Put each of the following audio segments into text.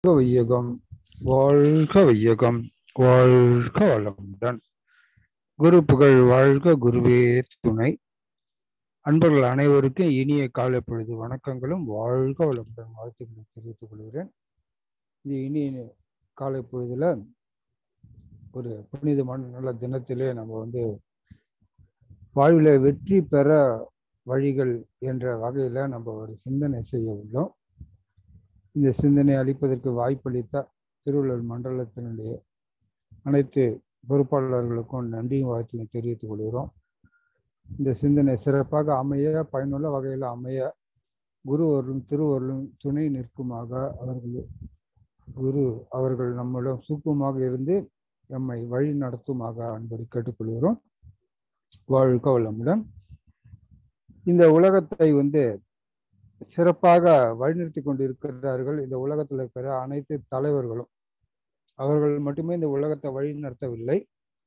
வையகம் வாழ்க வையகம் வாழ்க வளமுடன் குரு புகழ் வாழ்க குருவே துணை அன்பர்கள் அனைவருக்கும் இனிய காலை பொழுது வணக்கங்களும் வாழ்க வளமுடன் வாழ்த்துக்களை தெரிவித்துக் கொள்கிறேன் இந்த இனிய காலை பொழுதுல ஒரு புனிதமான நல்ல தினத்திலே நம்ம வந்து வாழ்வில் வெற்றி பெற வழிகள் என்ற வகையில நம்ம ஒரு சிந்தனை செய்ய உள்ளோம் இந்த சிந்தனை அளிப்பதற்கு வாய்ப்பளித்த திருவள்ளூர் மண்டலத்தினுடைய அனைத்து பொறுப்பாளர்களுக்கும் நன்றியும் வாழ்த்தையும் தெரிவித்துக் கொள்கிறோம் இந்த சிந்தனை சிறப்பாக அமைய பயனுள்ள வகையில் அமைய குருவர்களும் திருவர்களும் துணை நிற்குமாக அவர்கள் குரு அவர்கள் நம்மிடம் சூக்குமாக இருந்து நம்மை வழி நடத்துமாக அன்படி கேட்டுக்கொள்கிறோம் வாழ்க வளமுடன் இந்த உலகத்தை வந்து சிறப்பாக வழிநிறுத்தி கொண்டிருக்கிறார்கள் இந்த உலகத்தில் இருக்கிற அனைத்து தலைவர்களும் அவர்கள் மட்டுமே இந்த உலகத்தை வழி நடத்தவில்லை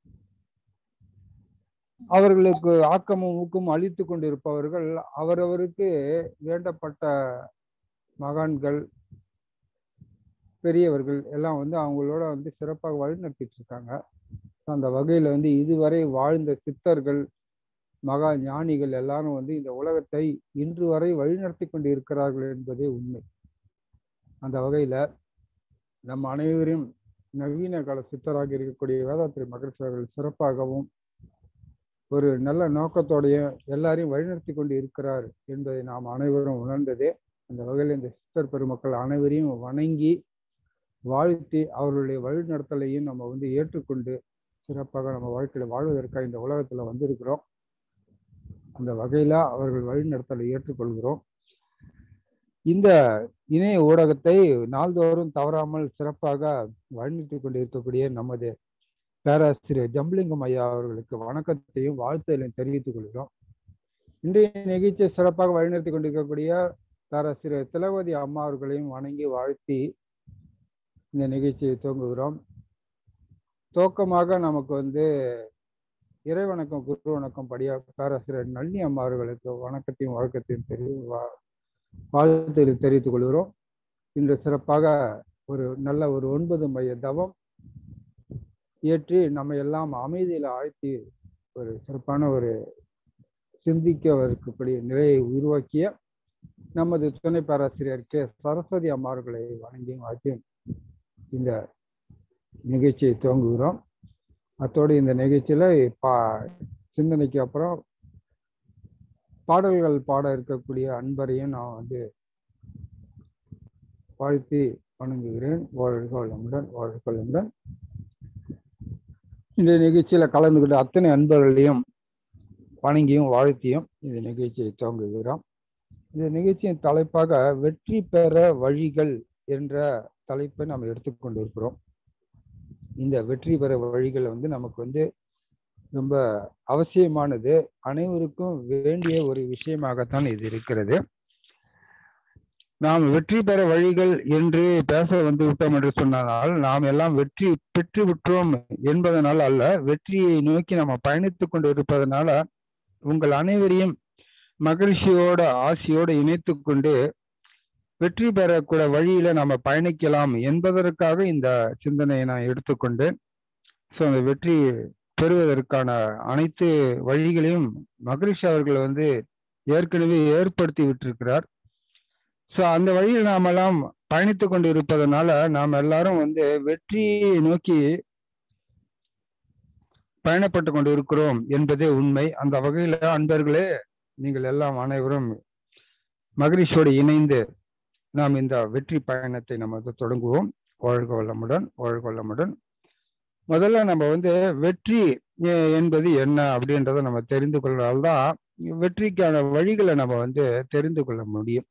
அவர்களுக்கு ஆக்கமும் ஊக்கமும் அளித்து கொண்டிருப்பவர்கள் அவரவருக்கு வேண்டப்பட்ட மகான்கள் பெரியவர்கள் எல்லாம் வந்து அவங்களோட வந்து சிறப்பாக வழிநடத்திட்டு இருக்காங்க அந்த வகையில வந்து இதுவரை வாழ்ந்த சித்தர்கள் மகா ஞானிகள் எல்லாரும் வந்து இந்த உலகத்தை இன்று வரை வழிநடத்தி கொண்டு இருக்கிறார்கள் என்பதே உண்மை அந்த வகையில நம்ம அனைவரும் நவீன கால சித்தராக இருக்கக்கூடிய வேதாத்திரி மகிழ்ச்சி அவர்கள் சிறப்பாகவும் ஒரு நல்ல நோக்கத்தோடைய எல்லாரையும் வழிநடத்தி கொண்டு இருக்கிறார் என்பதை நாம் அனைவரும் உணர்ந்ததே அந்த வகையில் இந்த சித்தர் பெருமக்கள் அனைவரையும் வணங்கி வாழ்த்தி அவர்களுடைய வழிநடத்தலையும் நம்ம வந்து ஏற்றுக்கொண்டு சிறப்பாக நம்ம வாழ்க்கையில வாழ்வதற்காக இந்த உலகத்துல வந்திருக்கிறோம் அந்த வகையில அவர்கள் வழிநடத்தலை ஏற்றுக்கொள்கிறோம் இந்த இணைய ஊடகத்தை நாள்தோறும் தவறாமல் சிறப்பாக வழிநடத்தி கொண்டிருக்கக்கூடிய நமது பேராசிரியர் ஜம்பலிங்கம் ஐயா அவர்களுக்கு வணக்கத்தையும் வாழ்த்தையும் தெரிவித்துக் கொள்கிறோம் இன்றைய நிகழ்ச்சியை சிறப்பாக வழிநடத்தி கொண்டிருக்கக்கூடிய பேராசிரியர் திலவதி அம்மா அவர்களையும் வணங்கி வாழ்த்தி இந்த நிகழ்ச்சியை துவங்குகிறோம் துவக்கமாக நமக்கு வந்து இறை வணக்கம் குரு வணக்கம் படியா பேராசிரியர் நளினி அம்மா அவர்களுக்கு வணக்கத்தையும் வழக்கத்தையும் தெரி வாழ்த்து தெரிவித்துக் கொள்கிறோம் இன்று சிறப்பாக ஒரு நல்ல ஒரு ஒன்பது மைய தவம் ஏற்றி நம்ம எல்லாம் அமைதியில் ஆழ்த்தி ஒரு சிறப்பான ஒரு சிந்திக்க இருக்கக்கூடிய நிலையை உருவாக்கிய நமது துணை பேராசிரியர் கே சரஸ்வதி அம்மார்களை வணங்கி வாழ்த்தி இந்த நிகழ்ச்சியை துவங்குகிறோம் அத்தோடு இந்த நிகழ்ச்சியில பா சிந்தனைக்கு அப்புறம் பாடல்கள் பாட இருக்கக்கூடிய அன்பரையும் நான் வந்து வாழ்த்தி வணங்குகிறேன் வாழ்க வளமுடன் வாழ்க வளமுடன் இந்த நிகழ்ச்சியில கலந்துகிட்ட அத்தனை அன்பர்களையும் வணங்கியும் வாழ்த்தியும் இந்த நிகழ்ச்சியை துவங்குகிறோம் இந்த நிகழ்ச்சியின் தலைப்பாக வெற்றி பெற வழிகள் என்ற தலைப்பை நாம் எடுத்துக்கொண்டிருக்கிறோம் இந்த வெற்றி பெற வழிகள் வந்து நமக்கு வந்து ரொம்ப அவசியமானது அனைவருக்கும் வேண்டிய ஒரு விஷயமாகத்தான் இது இருக்கிறது நாம் வெற்றி பெற வழிகள் என்று பேச வந்து விட்டோம் என்று சொன்னால் நாம் எல்லாம் வெற்றி பெற்று விட்டோம் என்பதனால் அல்ல வெற்றியை நோக்கி நம்ம பயணித்துக் கொண்டு இருப்பதனால உங்கள் அனைவரையும் மகிழ்ச்சியோட ஆசையோடு இணைத்து கொண்டு வெற்றி பெறக்கூட வழியில நம்ம பயணிக்கலாம் என்பதற்காக இந்த சிந்தனையை நான் எடுத்துக்கொண்டேன் ஸோ அந்த வெற்றி பெறுவதற்கான அனைத்து வழிகளையும் மகிழ்ச்சி அவர்கள் வந்து ஏற்கனவே ஏற்படுத்தி விட்டிருக்கிறார் ஸோ அந்த வழியில் நாமெல்லாம் பயணித்து கொண்டு இருப்பதனால நாம் எல்லாரும் வந்து வெற்றியை நோக்கி பயணப்பட்டு கொண்டு இருக்கிறோம் என்பதே உண்மை அந்த வகையில அன்பர்களே நீங்கள் எல்லாம் அனைவரும் மகிழ்ச்சியோடு இணைந்து நாம் இந்த வெற்றி பயணத்தை நம்ம தொடங்குவோம் வாழ்க வளமுடன் வாழ்க வளமுடன் முதல்ல நம்ம வந்து வெற்றி என்பது என்ன அப்படின்றத நம்ம தெரிந்து கொள்வதால்தான் வெற்றிக்கான வழிகளை நம்ம வந்து தெரிந்து கொள்ள முடியும்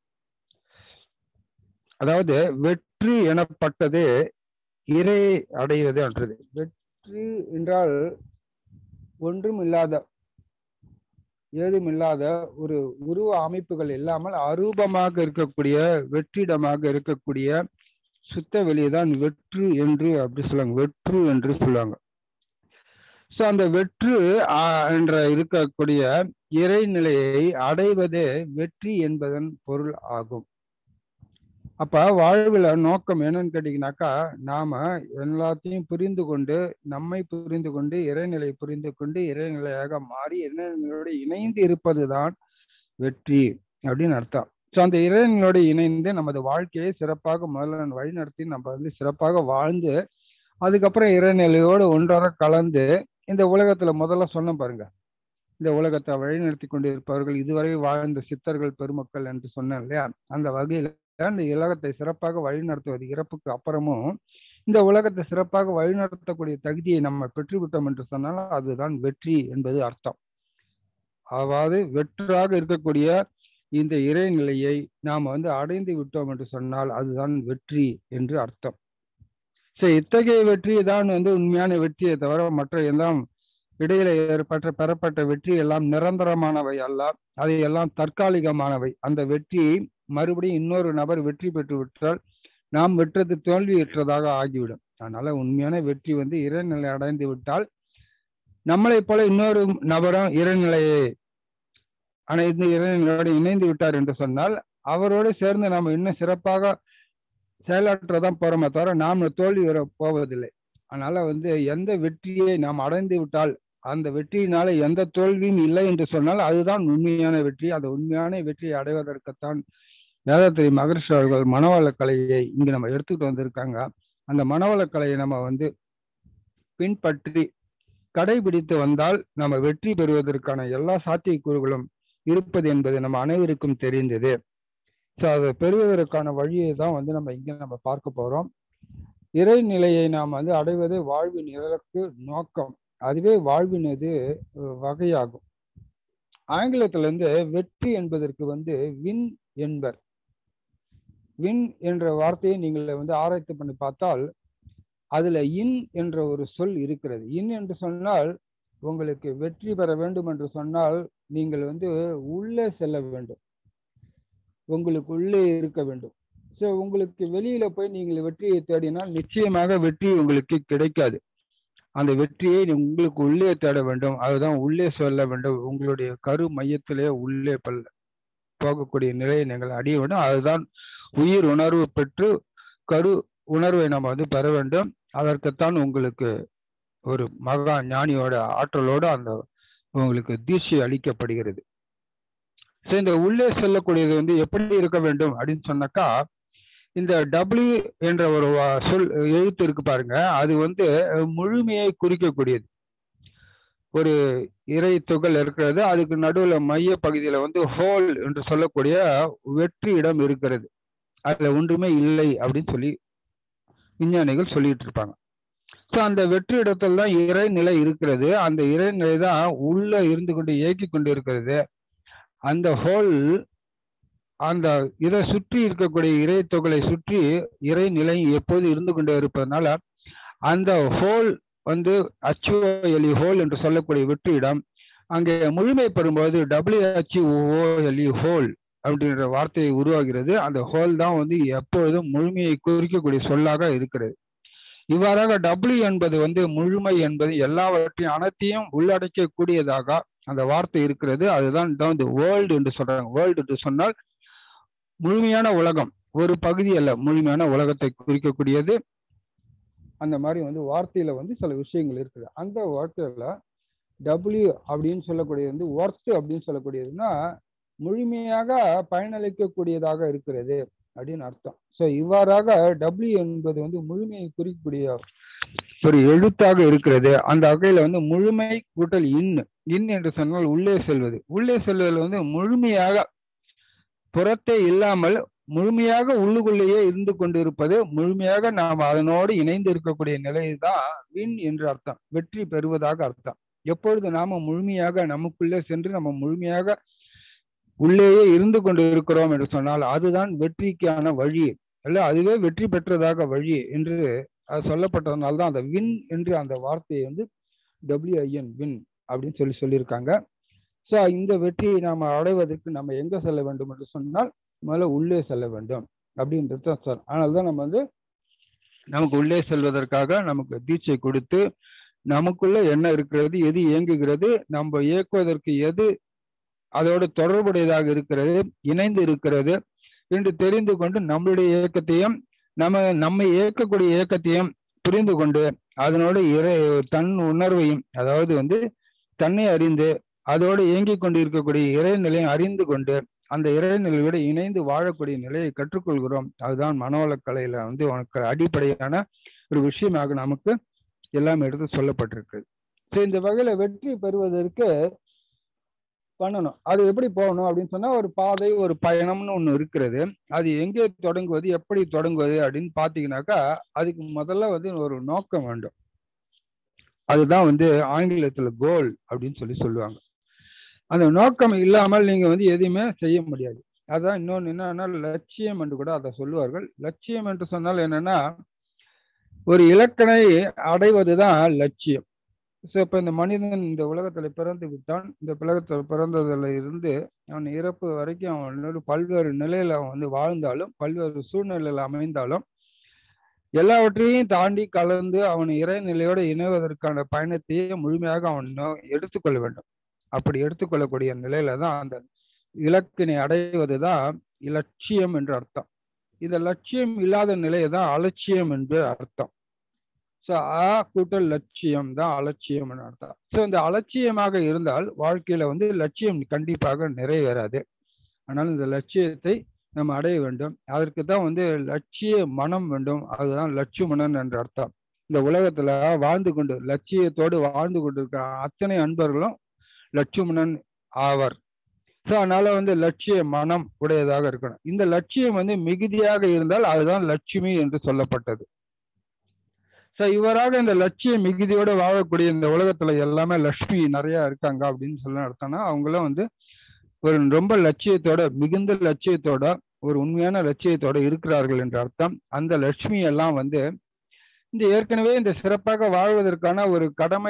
அதாவது வெற்றி எனப்பட்டது இறை அடைவது என்றது வெற்றி என்றால் ஒன்றும் இல்லாத ஏதும் இல்லாத ஒரு உருவ அமைப்புகள் இல்லாமல் அரூபமாக இருக்கக்கூடிய வெற்றிடமாக இருக்கக்கூடிய சுத்த வெளியதான் வெற்று என்று அப்படி சொல்லுவாங்க வெற்று என்று சொல்லுவாங்க ஸோ அந்த வெற்று என்ற இருக்கக்கூடிய இறைநிலையை அடைவதே வெற்றி என்பதன் பொருள் ஆகும் அப்ப வாழ்வுல நோக்கம் என்னன்னு கேட்டீங்கன்னாக்கா நாம எல்லாத்தையும் புரிந்து கொண்டு நம்மை புரிந்து கொண்டு இறைநிலை புரிந்து கொண்டு இறைநிலையாக மாறி இறைநிலையோடு இணைந்து இருப்பதுதான் வெற்றி அப்படின்னு அர்த்தம் ஸோ அந்த இறைநிலையோடு இணைந்து நமது வாழ்க்கையை சிறப்பாக முதல்ல வழிநடத்தி நம்ம வந்து சிறப்பாக வாழ்ந்து அதுக்கப்புறம் இறைநிலையோடு ஒன்றாக கலந்து இந்த உலகத்துல முதல்ல சொன்ன பாருங்க இந்த உலகத்தை வழிநடத்தி கொண்டு இருப்பவர்கள் இதுவரை வாழ்ந்த சித்தர்கள் பெருமக்கள் என்று சொன்னேன் இல்லையா அந்த வகையில இந்த உலகத்தை சிறப்பாக வழிநடத்துவது இறப்புக்கு அப்புறமும் இந்த உலகத்தை சிறப்பாக வழிநடத்தக்கூடிய தகுதியை நம்ம பெற்றுவிட்டோம் என்று சொன்னால் அதுதான் வெற்றி என்பது அர்த்தம் அதாவது வெற்றாக இருக்கக்கூடிய இந்த இறைநிலையை நாம் வந்து அடைந்து விட்டோம் என்று சொன்னால் அதுதான் வெற்றி என்று அர்த்தம் சரி இத்தகைய வெற்றி தான் வந்து உண்மையான வெற்றியை தவிர மற்ற எல்லாம் இடையில ஏற்பட்ட பெறப்பட்ட வெற்றி எல்லாம் நிரந்தரமானவை அல்ல அது எல்லாம் தற்காலிகமானவை அந்த வெற்றி மறுபடியும் இன்னொரு நபர் வெற்றி பெற்று விட்டால் நாம் வெற்றது தோல்வியுற்றதாக ஆகிவிடும் அதனால உண்மையான வெற்றி வந்து இறைநிலை அடைந்து விட்டால் நம்மளை போல இன்னொரு நபரும் இறைநிலையை அனைத்து இறைநிலையோடு இணைந்து விட்டார் என்று சொன்னால் அவரோடு சேர்ந்து நாம் இன்னும் சிறப்பாக செயலாற்றதான் போறோமே தவிர நாம் தோல்வி வர போவதில்லை அதனால வந்து எந்த வெற்றியை நாம் அடைந்து விட்டால் அந்த வெற்றியினால எந்த தோல்வியும் இல்லை என்று சொன்னால் அதுதான் உண்மையான வெற்றி அந்த உண்மையான வெற்றியை அடைவதற்குத்தான் வேதத்திரி மகரிஷி அவர்கள் மனவள கலையை இங்கு நம்ம எடுத்துக்கிட்டு வந்திருக்காங்க அந்த மனவள கலையை நம்ம வந்து பின்பற்றி கடைபிடித்து வந்தால் நம்ம வெற்றி பெறுவதற்கான எல்லா சாத்தியக்கூறுகளும் இருப்பது என்பது நம்ம அனைவருக்கும் தெரிந்தது ஸோ அதை பெறுவதற்கான வழியை தான் வந்து நம்ம இங்கே நம்ம பார்க்க போறோம் இறைநிலையை நாம் வந்து அடைவது வாழ்வின் இலக்கு நோக்கம் அதுவே வாழ்வின் இது வகையாகும் ஆங்கிலத்துல இருந்து வெற்றி என்பதற்கு வந்து வின் என்பர் வின் என்ற வார்த்தையை நீங்கள் வந்து ஆராய்ச்சி பண்ணி பார்த்தால் அதுல இன் என்ற ஒரு சொல் இருக்கிறது இன் என்று சொன்னால் உங்களுக்கு வெற்றி பெற வேண்டும் என்று சொன்னால் நீங்கள் வந்து உள்ளே செல்ல வேண்டும் உங்களுக்கு உள்ளே இருக்க வேண்டும் ஸோ உங்களுக்கு வெளியில போய் நீங்கள் வெற்றியை தேடினால் நிச்சயமாக வெற்றி உங்களுக்கு கிடைக்காது அந்த வெற்றியை உங்களுக்கு உள்ளே தேட வேண்டும் அதுதான் உள்ளே சொல்ல வேண்டும் உங்களுடைய கரு மையத்திலே உள்ளே பல்ல போகக்கூடிய நிலையை நீங்கள் அடைய வேண்டும் அதுதான் உயிர் உணர்வு பெற்று கரு உணர்வை நம்ம வந்து பெற வேண்டும் அதற்குத்தான் உங்களுக்கு ஒரு மகா ஞானியோட ஆற்றலோடு அந்த உங்களுக்கு தீட்சை அளிக்கப்படுகிறது ஸோ இந்த உள்ளே செல்லக்கூடியது வந்து எப்படி இருக்க வேண்டும் அப்படின்னு சொன்னாக்கா இந்த டபிள்யூ என்ற ஒரு சொல் எழுத்து இருக்கு பாருங்க அது வந்து முழுமையை குறிக்கக்கூடியது ஒரு இறை துகள் இருக்கிறது அதுக்கு நடுவுல மைய பகுதியில வந்து ஹோல் என்று சொல்லக்கூடிய வெற்றி இடம் இருக்கிறது அதுல ஒன்றுமே இல்லை அப்படின்னு சொல்லி விஞ்ஞானிகள் சொல்லிட்டு இருப்பாங்க ஸோ அந்த வெற்றி இடத்துல தான் இறைநிலை இருக்கிறது அந்த இறைநிலை தான் உள்ள இருந்து கொண்டு இயக்கி கொண்டு இருக்கிறது அந்த ஹோல் அந்த இதை சுற்றி இருக்கக்கூடிய இறை தொகலை சுற்றி இறை நிலை எப்போது இருந்து கொண்டே இருப்பதனால அந்த ஹோல் வந்து அச்சுஓஎல்இ ஹோல் என்று சொல்லக்கூடிய வெற்றி இடம் அங்கே முழுமை பெறும்போது டபிள்யூஹெச்ஓஎல்இ ஹோல் அப்படின்ற வார்த்தையை உருவாகிறது அந்த ஹோல் தான் வந்து எப்பொழுதும் முழுமையை குறிக்கக்கூடிய சொல்லாக இருக்கிறது இவ்வாறாக டபிள்யூ என்பது வந்து முழுமை என்பது எல்லாவற்றையும் அனைத்தையும் உள்ளடக்கக்கூடியதாக அந்த வார்த்தை இருக்கிறது அதுதான் இந்த வேர்ல்டு என்று சொல்றாங்க வேர்ல்டு என்று சொன்னால் முழுமையான உலகம் ஒரு பகுதி அல்ல முழுமையான உலகத்தை குறிக்கக்கூடியது அந்த மாதிரி வந்து வார்த்தையில வந்து சில விஷயங்கள் இருக்குது அந்த வார்த்தையில டபிள்யூ அப்படின்னு சொல்லக்கூடியது வந்து ஒர்த் அப்படின்னு சொல்லக்கூடியதுன்னா முழுமையாக பயனளிக்கக்கூடியதாக இருக்கிறது அப்படின்னு அர்த்தம் ஸோ இவ்வாறாக டபிள்யூ என்பது வந்து முழுமையை குறிக்கக்கூடிய ஒரு எழுத்தாக இருக்கிறது அந்த வகையில வந்து முழுமை கூட்டல் இன் இன் என்று சொன்னால் உள்ளே செல்வது உள்ளே செல்வதில் வந்து முழுமையாக புறத்தே இல்லாமல் முழுமையாக உள்ளுக்குள்ளேயே இருந்து கொண்டிருப்பது முழுமையாக நாம் அதனோடு இணைந்து இருக்கக்கூடிய நிலை தான் வின் என்று அர்த்தம் வெற்றி பெறுவதாக அர்த்தம் எப்பொழுது நாம முழுமையாக நமக்குள்ளே சென்று நம்ம முழுமையாக உள்ளேயே இருந்து கொண்டு இருக்கிறோம் என்று சொன்னால் அதுதான் வெற்றிக்கான வழி அல்ல அதுவே வெற்றி பெற்றதாக வழி என்று அது சொல்லப்பட்டதுனால தான் அந்த வின் என்று அந்த வார்த்தையை வந்து டபிள்யூஐஎன் வின் அப்படின்னு சொல்லி சொல்லியிருக்காங்க ஸோ இந்த வெற்றியை நாம் அடைவதற்கு நம்ம எங்க செல்ல வேண்டும் என்று சொன்னால் முதல்ல உள்ளே செல்ல வேண்டும் அப்படின்றது தான் சார் அதனால தான் நம்ம வந்து நமக்கு உள்ளே செல்வதற்காக நமக்கு தீட்சை கொடுத்து நமக்குள்ள என்ன இருக்கிறது எது இயங்குகிறது நம்ம இயக்குவதற்கு எது அதோடு தொடர்புடையதாக இருக்கிறது இணைந்து இருக்கிறது என்று தெரிந்து கொண்டு நம்மளுடைய இயக்கத்தையும் நம்ம நம்மை இயக்கக்கூடிய இயக்கத்தையும் புரிந்து கொண்டு அதனோட இறை தன் உணர்வையும் அதாவது வந்து தன்னை அறிந்து அதோடு இயங்கிக் கொண்டு இருக்கக்கூடிய இறைநிலையை அறிந்து கொண்டு அந்த இறைநிலையோடு இணைந்து வாழக்கூடிய நிலையை கற்றுக்கொள்கிறோம் அதுதான் மனோலக்கலையில வந்து உனக்கு அடிப்படையான ஒரு விஷயமாக நமக்கு எல்லாம் எடுத்து சொல்லப்பட்டிருக்கு ஸோ இந்த வகையில வெற்றி பெறுவதற்கு பண்ணணும் அது எப்படி போகணும் அப்படின்னு சொன்னா ஒரு பாதை ஒரு பயணம்னு ஒண்ணு இருக்கிறது அது எங்கே தொடங்குவது எப்படி தொடங்குவது அப்படின்னு பாத்தீங்கன்னாக்கா அதுக்கு முதல்ல வந்து ஒரு நோக்கம் வேண்டும் அதுதான் வந்து ஆங்கிலத்துல கோல் அப்படின்னு சொல்லி சொல்லுவாங்க அந்த நோக்கம் இல்லாமல் நீங்க வந்து எதையுமே செய்ய முடியாது அதான் இன்னொன்னு என்னன்னா லட்சியம் என்று கூட அதை சொல்லுவார்கள் லட்சியம் என்று சொன்னால் என்னன்னா ஒரு இலக்கணை அடைவதுதான் லட்சியம் ஸோ இப்போ இந்த மனிதன் இந்த உலகத்துல பிறந்து விட்டான் இந்த உலகத்தில் பிறந்ததுல இருந்து அவன் இறப்பு வரைக்கும் அவனோட பல்வேறு நிலையில அவன் வந்து வாழ்ந்தாலும் பல்வேறு சூழ்நிலையில அமைந்தாலும் எல்லாவற்றையும் தாண்டி கலந்து அவன் இறைநிலையோடு இணைவதற்கான பயணத்தையே முழுமையாக அவன் எடுத்துக்கொள்ள வேண்டும் அப்படி எடுத்துக்கொள்ளக்கூடிய நிலையில தான் அந்த இலக்கினை அடைவதுதான் இலட்சியம் என்று அர்த்தம் இந்த லட்சியம் இல்லாத நிலையை தான் அலட்சியம் என்று அர்த்தம் ஸோ அ கூட்டல் லட்சியம் தான் அலட்சியம் அர்த்தம் ஸோ இந்த அலட்சியமாக இருந்தால் வாழ்க்கையில வந்து லட்சியம் கண்டிப்பாக நிறைவேறாது ஆனால் இந்த லட்சியத்தை நம்ம அடைய வேண்டும் அதற்கு தான் வந்து லட்சிய மனம் வேண்டும் அதுதான் லட்சுமணன் என்ற அர்த்தம் இந்த உலகத்துல வாழ்ந்து கொண்டு லட்சியத்தோடு வாழ்ந்து கொண்டிருக்கிற அத்தனை அன்பர்களும் லட்சுமணன் ஆவர் ஸோ அதனால வந்து லட்சிய மனம் உடையதாக இருக்கணும் இந்த லட்சியம் வந்து மிகுதியாக இருந்தால் அதுதான் லட்சுமி என்று சொல்லப்பட்டது ஸோ இவராக இந்த லட்சிய மிகுதியோட வாழக்கூடிய இந்த உலகத்துல எல்லாமே லட்சுமி நிறைய இருக்காங்க அப்படின்னு சொல்ல அர்த்தம்னா அவங்களும் வந்து ஒரு ரொம்ப லட்சியத்தோட மிகுந்த லட்சியத்தோட ஒரு உண்மையான லட்சியத்தோட இருக்கிறார்கள் என்ற அர்த்தம் அந்த லட்சுமி எல்லாம் வந்து இந்த ஏற்கனவே இந்த சிறப்பாக வாழ்வதற்கான ஒரு கடமை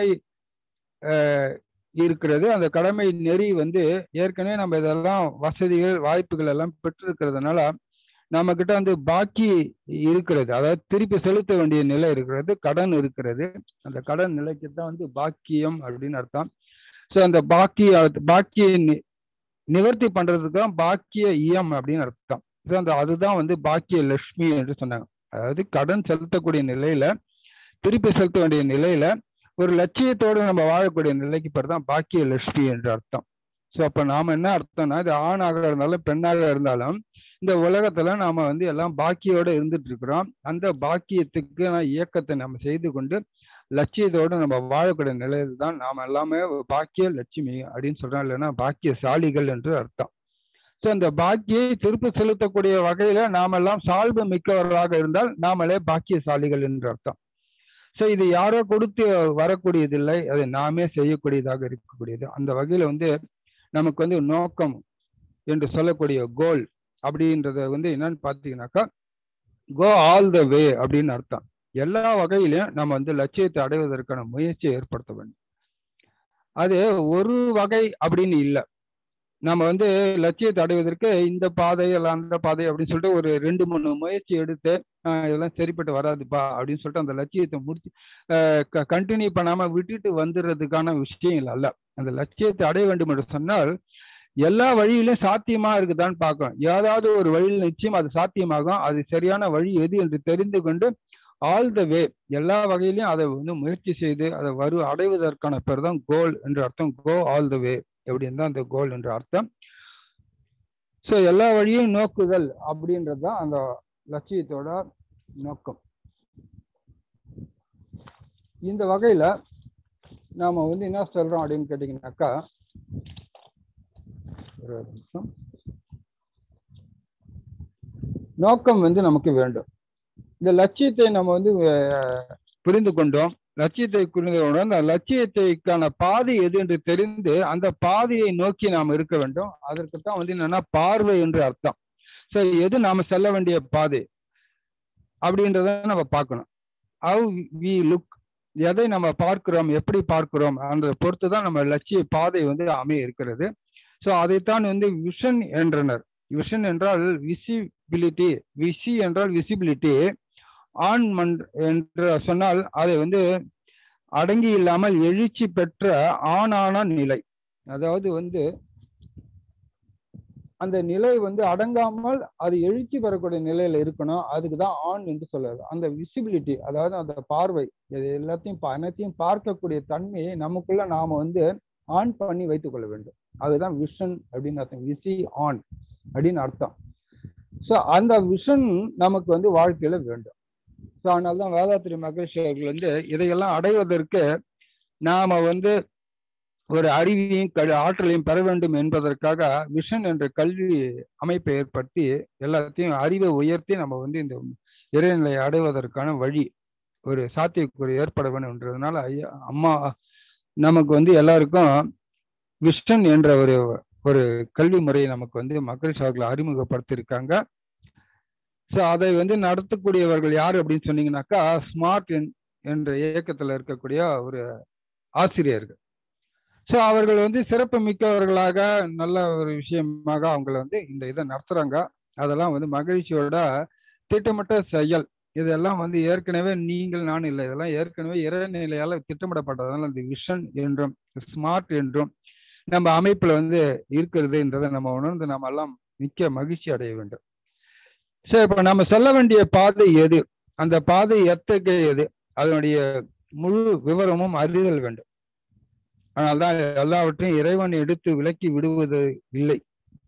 இருக்கிறது அந்த கடமை நெறி வந்து ஏற்கனவே நம்ம இதெல்லாம் வசதிகள் வாய்ப்புகள் எல்லாம் பெற்றிருக்கிறதுனால நம்ம கிட்ட வந்து பாக்கி இருக்கிறது அதாவது திருப்பி செலுத்த வேண்டிய நிலை இருக்கிறது கடன் இருக்கிறது அந்த கடன் நிலைக்கு தான் வந்து பாக்கியம் அப்படின்னு அர்த்தம் ஸோ அந்த பாக்கிய பாக்கிய நிவர்த்தி பண்றதுக்கு தான் பாக்கிய இயம் அப்படின்னு அர்த்தம் ஸோ அந்த அதுதான் வந்து பாக்கிய லட்சுமி என்று சொன்னாங்க அதாவது கடன் செலுத்தக்கூடிய நிலையில திருப்பி செலுத்த வேண்டிய நிலையில ஒரு லட்சியத்தோடு நம்ம வாழக்கூடிய நிலைக்கு பேர் தான் பாக்கிய லட்சுமி என்று அர்த்தம் ஸோ அப்போ நாம என்ன அர்த்தம்னா இது ஆணாக இருந்தாலும் பெண்ணாக இருந்தாலும் இந்த உலகத்துல நாம வந்து எல்லாம் பாக்கியோட இருந்துட்டு இருக்கிறோம் அந்த பாக்கியத்துக்கு இயக்கத்தை நம்ம செய்து கொண்டு லட்சியத்தோடு நம்ம வாழக்கூடிய நிலையில் தான் நாம எல்லாமே பாக்கிய லட்சுமி அப்படின்னு சொல்றோம் இல்லைன்னா பாக்கியசாலிகள் என்று அர்த்தம் ஸோ அந்த பாக்கியை திருப்பி செலுத்தக்கூடிய வகையில நாமெல்லாம் சால்பு மிக்கவர்களாக இருந்தால் நாமளே பாக்கியசாலிகள் என்று அர்த்தம் ஸோ இது யாரோ கொடுத்து வரக்கூடியதில்லை அதை நாமே செய்யக்கூடியதாக இருக்கக்கூடியது அந்த வகையில வந்து நமக்கு வந்து நோக்கம் என்று சொல்லக்கூடிய கோல் அப்படின்றத வந்து என்னன்னு பார்த்தீங்கன்னாக்கா கோ ஆல் த வே அப்படின்னு அர்த்தம் எல்லா வகையிலையும் நம்ம வந்து லட்சியத்தை அடைவதற்கான முயற்சியை ஏற்படுத்த வேண்டும் அது ஒரு வகை அப்படின்னு இல்லை நம்ம வந்து லட்சியத்தை அடைவதற்கு இந்த பாதை அல்ல அந்த பாதை அப்படின்னு சொல்லிட்டு ஒரு ரெண்டு மூணு முயற்சி எடுத்து இதெல்லாம் சரிப்பட்டு வராதுப்பா அப்படின்னு சொல்லிட்டு அந்த லட்சியத்தை முடிச்சு கண்டினியூ பண்ணாம விட்டுட்டு வந்துடுறதுக்கான விஷயம் அல்ல அந்த லட்சியத்தை அடைய வேண்டும் என்று சொன்னால் எல்லா வழியிலும் சாத்தியமா இருக்குதான்னு பார்க்கணும் ஏதாவது ஒரு வழியில் நிச்சயம் அது சாத்தியமாகும் அது சரியான வழி எது என்று தெரிந்து கொண்டு ஆல் த வே எல்லா வகையிலையும் அதை வந்து முயற்சி செய்து அதை வரு அடைவதற்கான பேர் தான் கோல் என்று அர்த்தம் கோ ஆல் த வே எப்படின்னு தான் அந்த கோல் என்ற அர்த்தம் ஸோ எல்லா வழியும் நோக்குதல் அப்படின்றது தான் அந்த லட்சியத்தோட நோக்கம் இந்த வகையில நாம வந்து என்ன சொல்றோம் அப்படின்னு கேட்டீங்கன்னாக்கா ஒரு நிமிஷம் நோக்கம் வந்து நமக்கு வேண்டும் இந்த லட்சியத்தை நம்ம வந்து புரிந்து கொண்டோம் லட்சியத்தை புரிந்து கொண்டோம் அந்த லட்சியத்தைக்கான பாதை எது என்று தெரிந்து அந்த பாதையை நோக்கி நாம் இருக்க வேண்டும் அதற்கு தான் வந்து என்னன்னா பார்வை என்று அர்த்தம் ஸோ எது நாம செல்ல வேண்டிய பாதை அப்படின்றத நம்ம பார்க்கணும் ஹவு வி லுக் எதை நம்ம பார்க்கிறோம் எப்படி பார்க்கிறோம் அந்த பொறுத்து தான் நம்ம லட்சிய பாதை வந்து அமைய இருக்கிறது ஸோ அதைத்தான் வந்து விஷன் என்றனர் விஷன் என்றால் விசிபிலிட்டி விசி என்றால் விசிபிலிட்டி ஆண் மண் என்று சொன்னால் அதை வந்து அடங்கி இல்லாமல் எழுச்சி பெற்ற ஆணான நிலை அதாவது வந்து அந்த நிலை வந்து அடங்காமல் அது எழுச்சி பெறக்கூடிய நிலையில இருக்கணும் அதுக்கு தான் ஆண் என்று சொல்லுது அந்த விசிபிலிட்டி அதாவது அந்த பார்வை இது எல்லாத்தையும் பா- அனைத்தையும் பார்க்கக்கூடிய தன்மையை நமக்குள்ள நாம வந்து ஆன் பண்ணி வைத்துக் கொள்ள வேண்டும் அதுதான் விஷன் அப்படின்னு அர்த்தம் விசி ஆன் அப்படின்னு அர்த்தம் ஸோ அந்த விஷன் நமக்கு வந்து வாழ்க்கையில வேண்டும் ஸோ அதனால தான் வேதாத்திரி மகரிஷி அவர்கள் வந்து இதையெல்லாம் அடைவதற்கு நாம வந்து ஒரு அறிவையும் க ஆற்றலையும் பெற வேண்டும் என்பதற்காக விஷன் என்ற கல்வி அமைப்பை ஏற்படுத்தி எல்லாத்தையும் அறிவை உயர்த்தி நம்ம வந்து இந்த இறைநிலையை அடைவதற்கான வழி ஒரு சாத்தியக்கூறு ஏற்பட வேண்டும்ன்றதுனால ஐயா அம்மா நமக்கு வந்து எல்லாருக்கும் விஷன் என்ற ஒரு ஒரு கல்வி முறையை நமக்கு வந்து மக்கள் அவர்கள் அறிமுகப்படுத்தியிருக்காங்க ஸோ அதை வந்து நடத்தக்கூடியவர்கள் யார் அப்படின்னு சொன்னீங்கன்னாக்கா ஸ்மார்ட் என்ற இயக்கத்தில் இருக்கக்கூடிய ஒரு ஆசிரியர்கள் ஸோ அவர்கள் வந்து சிறப்பு மிக்கவர்களாக நல்ல ஒரு விஷயமாக அவங்கள வந்து இந்த இதை நடத்துறாங்க அதெல்லாம் வந்து மகிழ்ச்சியோட திட்டமிட்ட செயல் இதெல்லாம் வந்து ஏற்கனவே நீங்கள் நான் இல்லை இதெல்லாம் ஏற்கனவே இறைநிலையால திட்டமிடப்பட்டதுனால இந்த விஷன் என்றும் ஸ்மார்ட் என்றும் நம்ம அமைப்புல வந்து இருக்கிறதுன்றதை நம்ம உணர்ந்து நம்ம எல்லாம் மிக்க மகிழ்ச்சி அடைய வேண்டும் சரி இப்ப நம்ம செல்ல வேண்டிய பாதை எது அந்த பாதை எத்தகையது அதனுடைய முழு விவரமும் அறிதல் வேண்டும் அதனால்தான் எல்லாவற்றையும் இறைவன் எடுத்து விலக்கி விடுவது இல்லை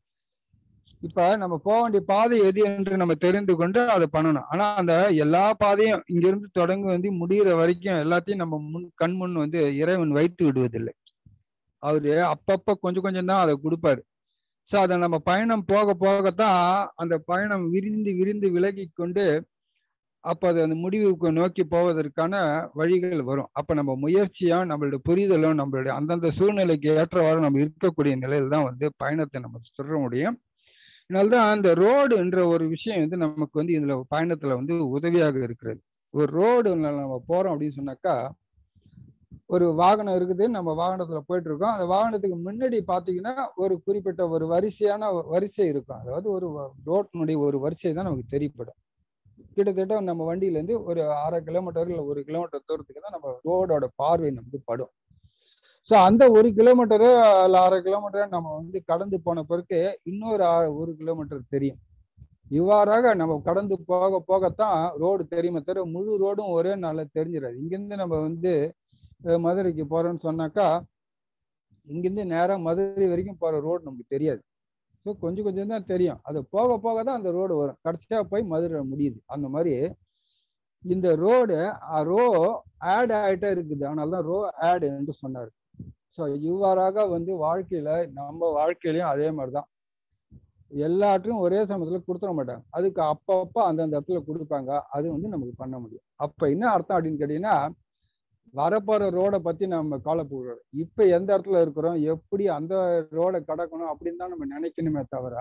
இப்ப நம்ம போக வேண்டிய பாதை எது என்று நம்ம தெரிந்து கொண்டு அதை பண்ணணும் ஆனா அந்த எல்லா பாதையும் இங்கிருந்து தொடங்கி வந்து முடிகிற வரைக்கும் எல்லாத்தையும் நம்ம முன் கண் முன் வந்து இறைவன் வைத்து விடுவதில்லை அவரு அப்பப்ப கொஞ்சம் கொஞ்சம் தான் அதை கொடுப்பாரு ஸோ அதை நம்ம பயணம் போக போகத்தான் அந்த பயணம் விரிந்து விரிந்து விலகி கொண்டு அப்போ அது அந்த முடிவுக்கு நோக்கி போவதற்கான வழிகள் வரும் அப்போ நம்ம முயற்சியும் நம்மளுடைய புரிதலும் நம்மளுடைய அந்தந்த சூழ்நிலைக்கு ஏற்றவாறு நம்ம இருக்கக்கூடிய நிலையில் தான் வந்து பயணத்தை நம்ம சொல்ல முடியும் அதனால்தான் அந்த ரோடு என்ற ஒரு விஷயம் வந்து நமக்கு வந்து இதுல பயணத்துல வந்து உதவியாக இருக்கிறது ஒரு ரோடு நம்ம போறோம் அப்படின்னு சொன்னாக்கா ஒரு வாகனம் இருக்குது நம்ம வாகனத்துல போயிட்டு இருக்கோம் அந்த வாகனத்துக்கு முன்னாடி பாத்தீங்கன்னா ஒரு குறிப்பிட்ட ஒரு வரிசையான வரிசை இருக்கும் அதாவது ஒரு ரோட்டினுடைய ஒரு வரிசை தான் நமக்கு தெரியப்படும் கிட்டத்தட்ட நம்ம வண்டியில இருந்து ஒரு அரை கிலோமீட்டர் இல்லை ஒரு கிலோமீட்டர் தூரத்துக்கு தான் நம்ம ரோடோட பார்வை நமக்கு படும் ஸோ அந்த ஒரு கிலோமீட்டரு இல்லை அரை கிலோமீட்டர் நம்ம வந்து கடந்து போன பிறகு இன்னொரு ஒரு கிலோமீட்டர் தெரியும் இவ்வாறாக நம்ம கடந்து போக போகத்தான் ரோடு தெரியுமே தவிர முழு ரோடும் ஒரே நாளில் தெரிஞ்சிடாது இங்கேருந்து நம்ம வந்து மதுரைக்கு போறோம்னு சொன்னாக்கா இங்கேருந்து நேராக மதுரை வரைக்கும் போகிற ரோடு நமக்கு தெரியாது ஸோ கொஞ்சம் கொஞ்சம் தான் தெரியும் அது போக போக தான் அந்த ரோடு வரும் கடைசியாக போய் மதுரை முடியுது அந்த மாதிரி இந்த ரோடு ரோ ஆட் ஆகிட்டே இருக்குது அதனால தான் ரோ ஆட் என்று சொன்னார் ஸோ இவ்வாறாக வந்து வாழ்க்கையில நம்ம வாழ்க்கையிலையும் அதே மாதிரி தான் எல்லாத்தையும் ஒரே சமயத்தில் கொடுத்துட மாட்டாங்க அதுக்கு அப்பப்போ அந்தந்த இடத்துல கொடுப்பாங்க அது வந்து நமக்கு பண்ண முடியும் அப்போ என்ன அர்த்தம் அப்படின்னு கேட்டீங்கன்னா வரப்போற ரோடை பத்தி நம்ம கவலைப்படுறோம் இப்ப எந்த இடத்துல இருக்கிறோம் எப்படி அந்த ரோடை கடக்கணும் அப்படின்னு தான் நம்ம நினைக்கணுமே தவிர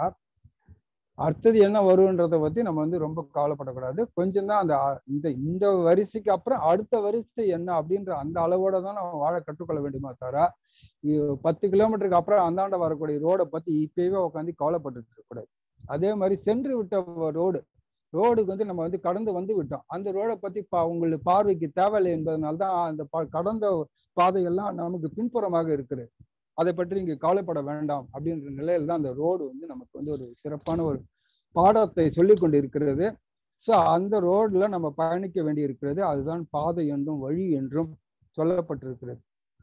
அடுத்தது என்ன வருன்றத பத்தி நம்ம வந்து ரொம்ப கவலைப்படக்கூடாது கொஞ்சம் தான் அந்த இந்த இந்த வரிசைக்கு அப்புறம் அடுத்த வரிசை என்ன அப்படின்ற அந்த அளவோட தான் நம்ம வாழ கற்றுக்கொள்ள வேண்டுமா தவிர பத்து கிலோமீட்டருக்கு அப்புறம் அந்தாண்ட வரக்கூடிய ரோடை பத்தி இப்பவே உட்காந்து கவலைப்பட்டு இருக்கக்கூடாது அதே மாதிரி சென்று விட்ட ரோடு ரோடுக்கு வந்து நம்ம வந்து கடந்து வந்து விட்டோம் அந்த ரோடை பத்தி பா உங்களுக்கு பார்வைக்கு தேவையில்லை என்பதனால தான் அந்த கடந்த பாதைகள்லாம் நமக்கு பின்புறமாக இருக்குது அதை பற்றி இங்கு கவலைப்பட வேண்டாம் அப்படின்ற நிலையில தான் அந்த ரோடு வந்து நமக்கு வந்து ஒரு சிறப்பான ஒரு பாடத்தை சொல்லி கொண்டு இருக்கிறது ஸோ அந்த ரோட்ல நம்ம பயணிக்க வேண்டி இருக்கிறது அதுதான் பாதை என்றும் வழி என்றும் சொல்லப்பட்டிருக்கிறது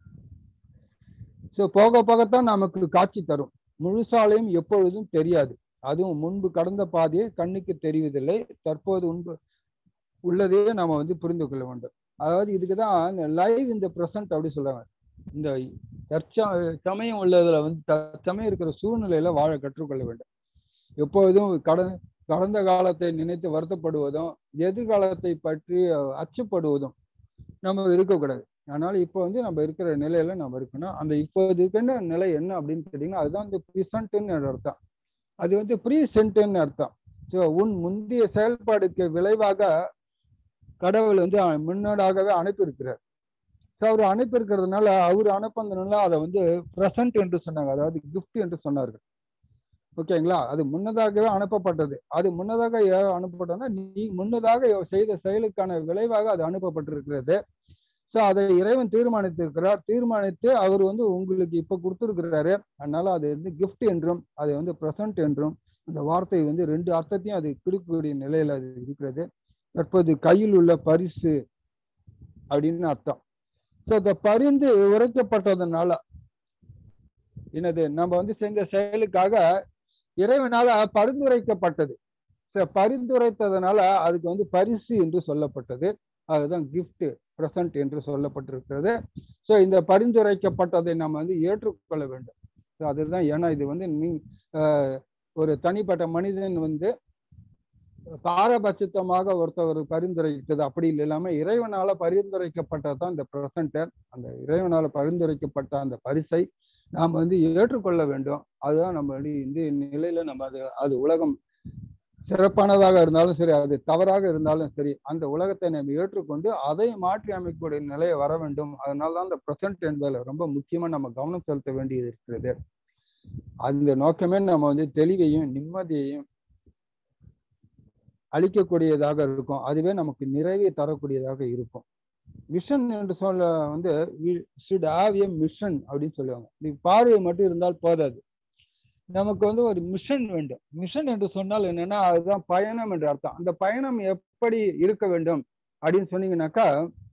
ஸோ போக போகத்தான் நமக்கு காட்சி தரும் முழுசாலையும் எப்பொழுதும் தெரியாது அதுவும் முன்பு கடந்த பாதையை கண்ணுக்கு தெரிவதில்லை தற்போது உன்பு உள்ளதே நம்ம வந்து புரிந்து கொள்ள வேண்டும் அதாவது இதுக்கு தான் லைவ் இந்த ப்ரெசன்ட் அப்படி சொல்றாங்க இந்த தற்ச சமயம் உள்ளதுல வந்து தற்சமயம் இருக்கிற சூழ்நிலையில வாழ கற்றுக்கொள்ள வேண்டும் எப்பொழுதும் கடந்த கடந்த காலத்தை நினைத்து வருத்தப்படுவதும் எதிர்காலத்தை பற்றி அச்சப்படுவதும் நம்ம இருக்கக்கூடாது அதனால இப்போ வந்து நம்ம இருக்கிற நிலையில நம்ம இருக்கணும் அந்த இப்போ இருக்கின்ற நிலை என்ன அப்படின்னு கேட்டீங்கன்னா அதுதான் இந்த ப்ரிசன்ட்னு அர்த்தம் அது வந்து ப்ரீ சென்ட்னு அர்த்தம் ஸோ உன் முந்தைய செயல்பாடுக்கு விளைவாக கடவுள் வந்து முன்னோடாகவே அனுப்பியிருக்கிறார் ஸோ அவர் அனுப்பியிருக்கிறதுனால அவர் அனுப்பினதுனால அதை வந்து ப்ரெசன்ட் என்று சொன்னாங்க அதாவது கிஃப்ட் என்று சொன்னார்கள் ஓகேங்களா அது முன்னதாகவே அனுப்பப்பட்டது அது முன்னதாக அனுப்பப்பட்டதுன்னா நீ முன்னதாக செய்த செயலுக்கான விளைவாக அது அனுப்பப்பட்டிருக்கிறது ஸோ அதை இறைவன் தீர்மானித்திருக்கிறார் தீர்மானித்து அவர் வந்து உங்களுக்கு இப்ப கொடுத்துருக்கிறாரு அதனால அது வந்து கிஃப்ட் என்றும் அதை வந்து ப்ரெசன்ட் என்றும் அந்த வார்த்தை வந்து ரெண்டு அர்த்தத்தையும் அது கொடுக்கக்கூடிய நிலையில அது இருக்கிறது தற்போது கையில் உள்ள பரிசு அப்படின்னு அர்த்தம் ஸோ இந்த பரிந்து உரைக்கப்பட்டதுனால என்னது நம்ம வந்து செஞ்ச செயலுக்காக இறைவனால பரிந்துரைக்கப்பட்டது பரிந்துரைத்ததுனால அதுக்கு வந்து பரிசு என்று சொல்லப்பட்டது அதுதான் கிஃப்ட் பிரசன்ட் என்று சொல்லப்பட்டிருக்கிறது ஸோ இந்த பரிந்துரைக்கப்பட்டதை நம்ம வந்து ஏற்றுக்கொள்ள வேண்டும் ஸோ அதுதான் ஏன்னா இது வந்து நீ ஒரு தனிப்பட்ட மனிதன் வந்து பாரபட்சத்தமாக ஒருத்தவர் பரிந்துரைத்தது அப்படி இல்லாம இறைவனால பரிந்துரைக்கப்பட்டது தான் இந்த பிரசன்டர் அந்த இறைவனால பரிந்துரைக்கப்பட்ட அந்த பரிசை நாம் வந்து ஏற்றுக்கொள்ள வேண்டும் அதுதான் நம்ம இந்த நிலையில நம்ம அது அது உலகம் சிறப்பானதாக இருந்தாலும் சரி அது தவறாக இருந்தாலும் சரி அந்த உலகத்தை நம்ம ஏற்றுக்கொண்டு அதை மாற்றி அமைக்கக்கூடிய நிலையை வர வேண்டும் அதனால தான் அந்த ப்ரெசன்ட் என்பதில் ரொம்ப முக்கியமா நம்ம கவனம் செலுத்த வேண்டியது இருக்கிறது அந்த நோக்கமே நம்ம வந்து தெளிவையும் நிம்மதியையும் அளிக்கக்கூடியதாக இருக்கும் அதுவே நமக்கு நிறைவை தரக்கூடியதாக இருக்கும் மிஷன் என்று சொல்ல வந்து ஷுட் ஹாவ் ஏ மிஷன் அப்படின்னு சொல்லுவாங்க இது பார்வை மட்டும் இருந்தால் போதாது நமக்கு வந்து ஒரு மிஷன் வேண்டும் மிஷன் என்று சொன்னால் என்னன்னா அதுதான் பயணம் என்று அர்த்தம் அந்த பயணம் எப்படி இருக்க வேண்டும் அப்படின்னு சொன்னீங்கன்னாக்கா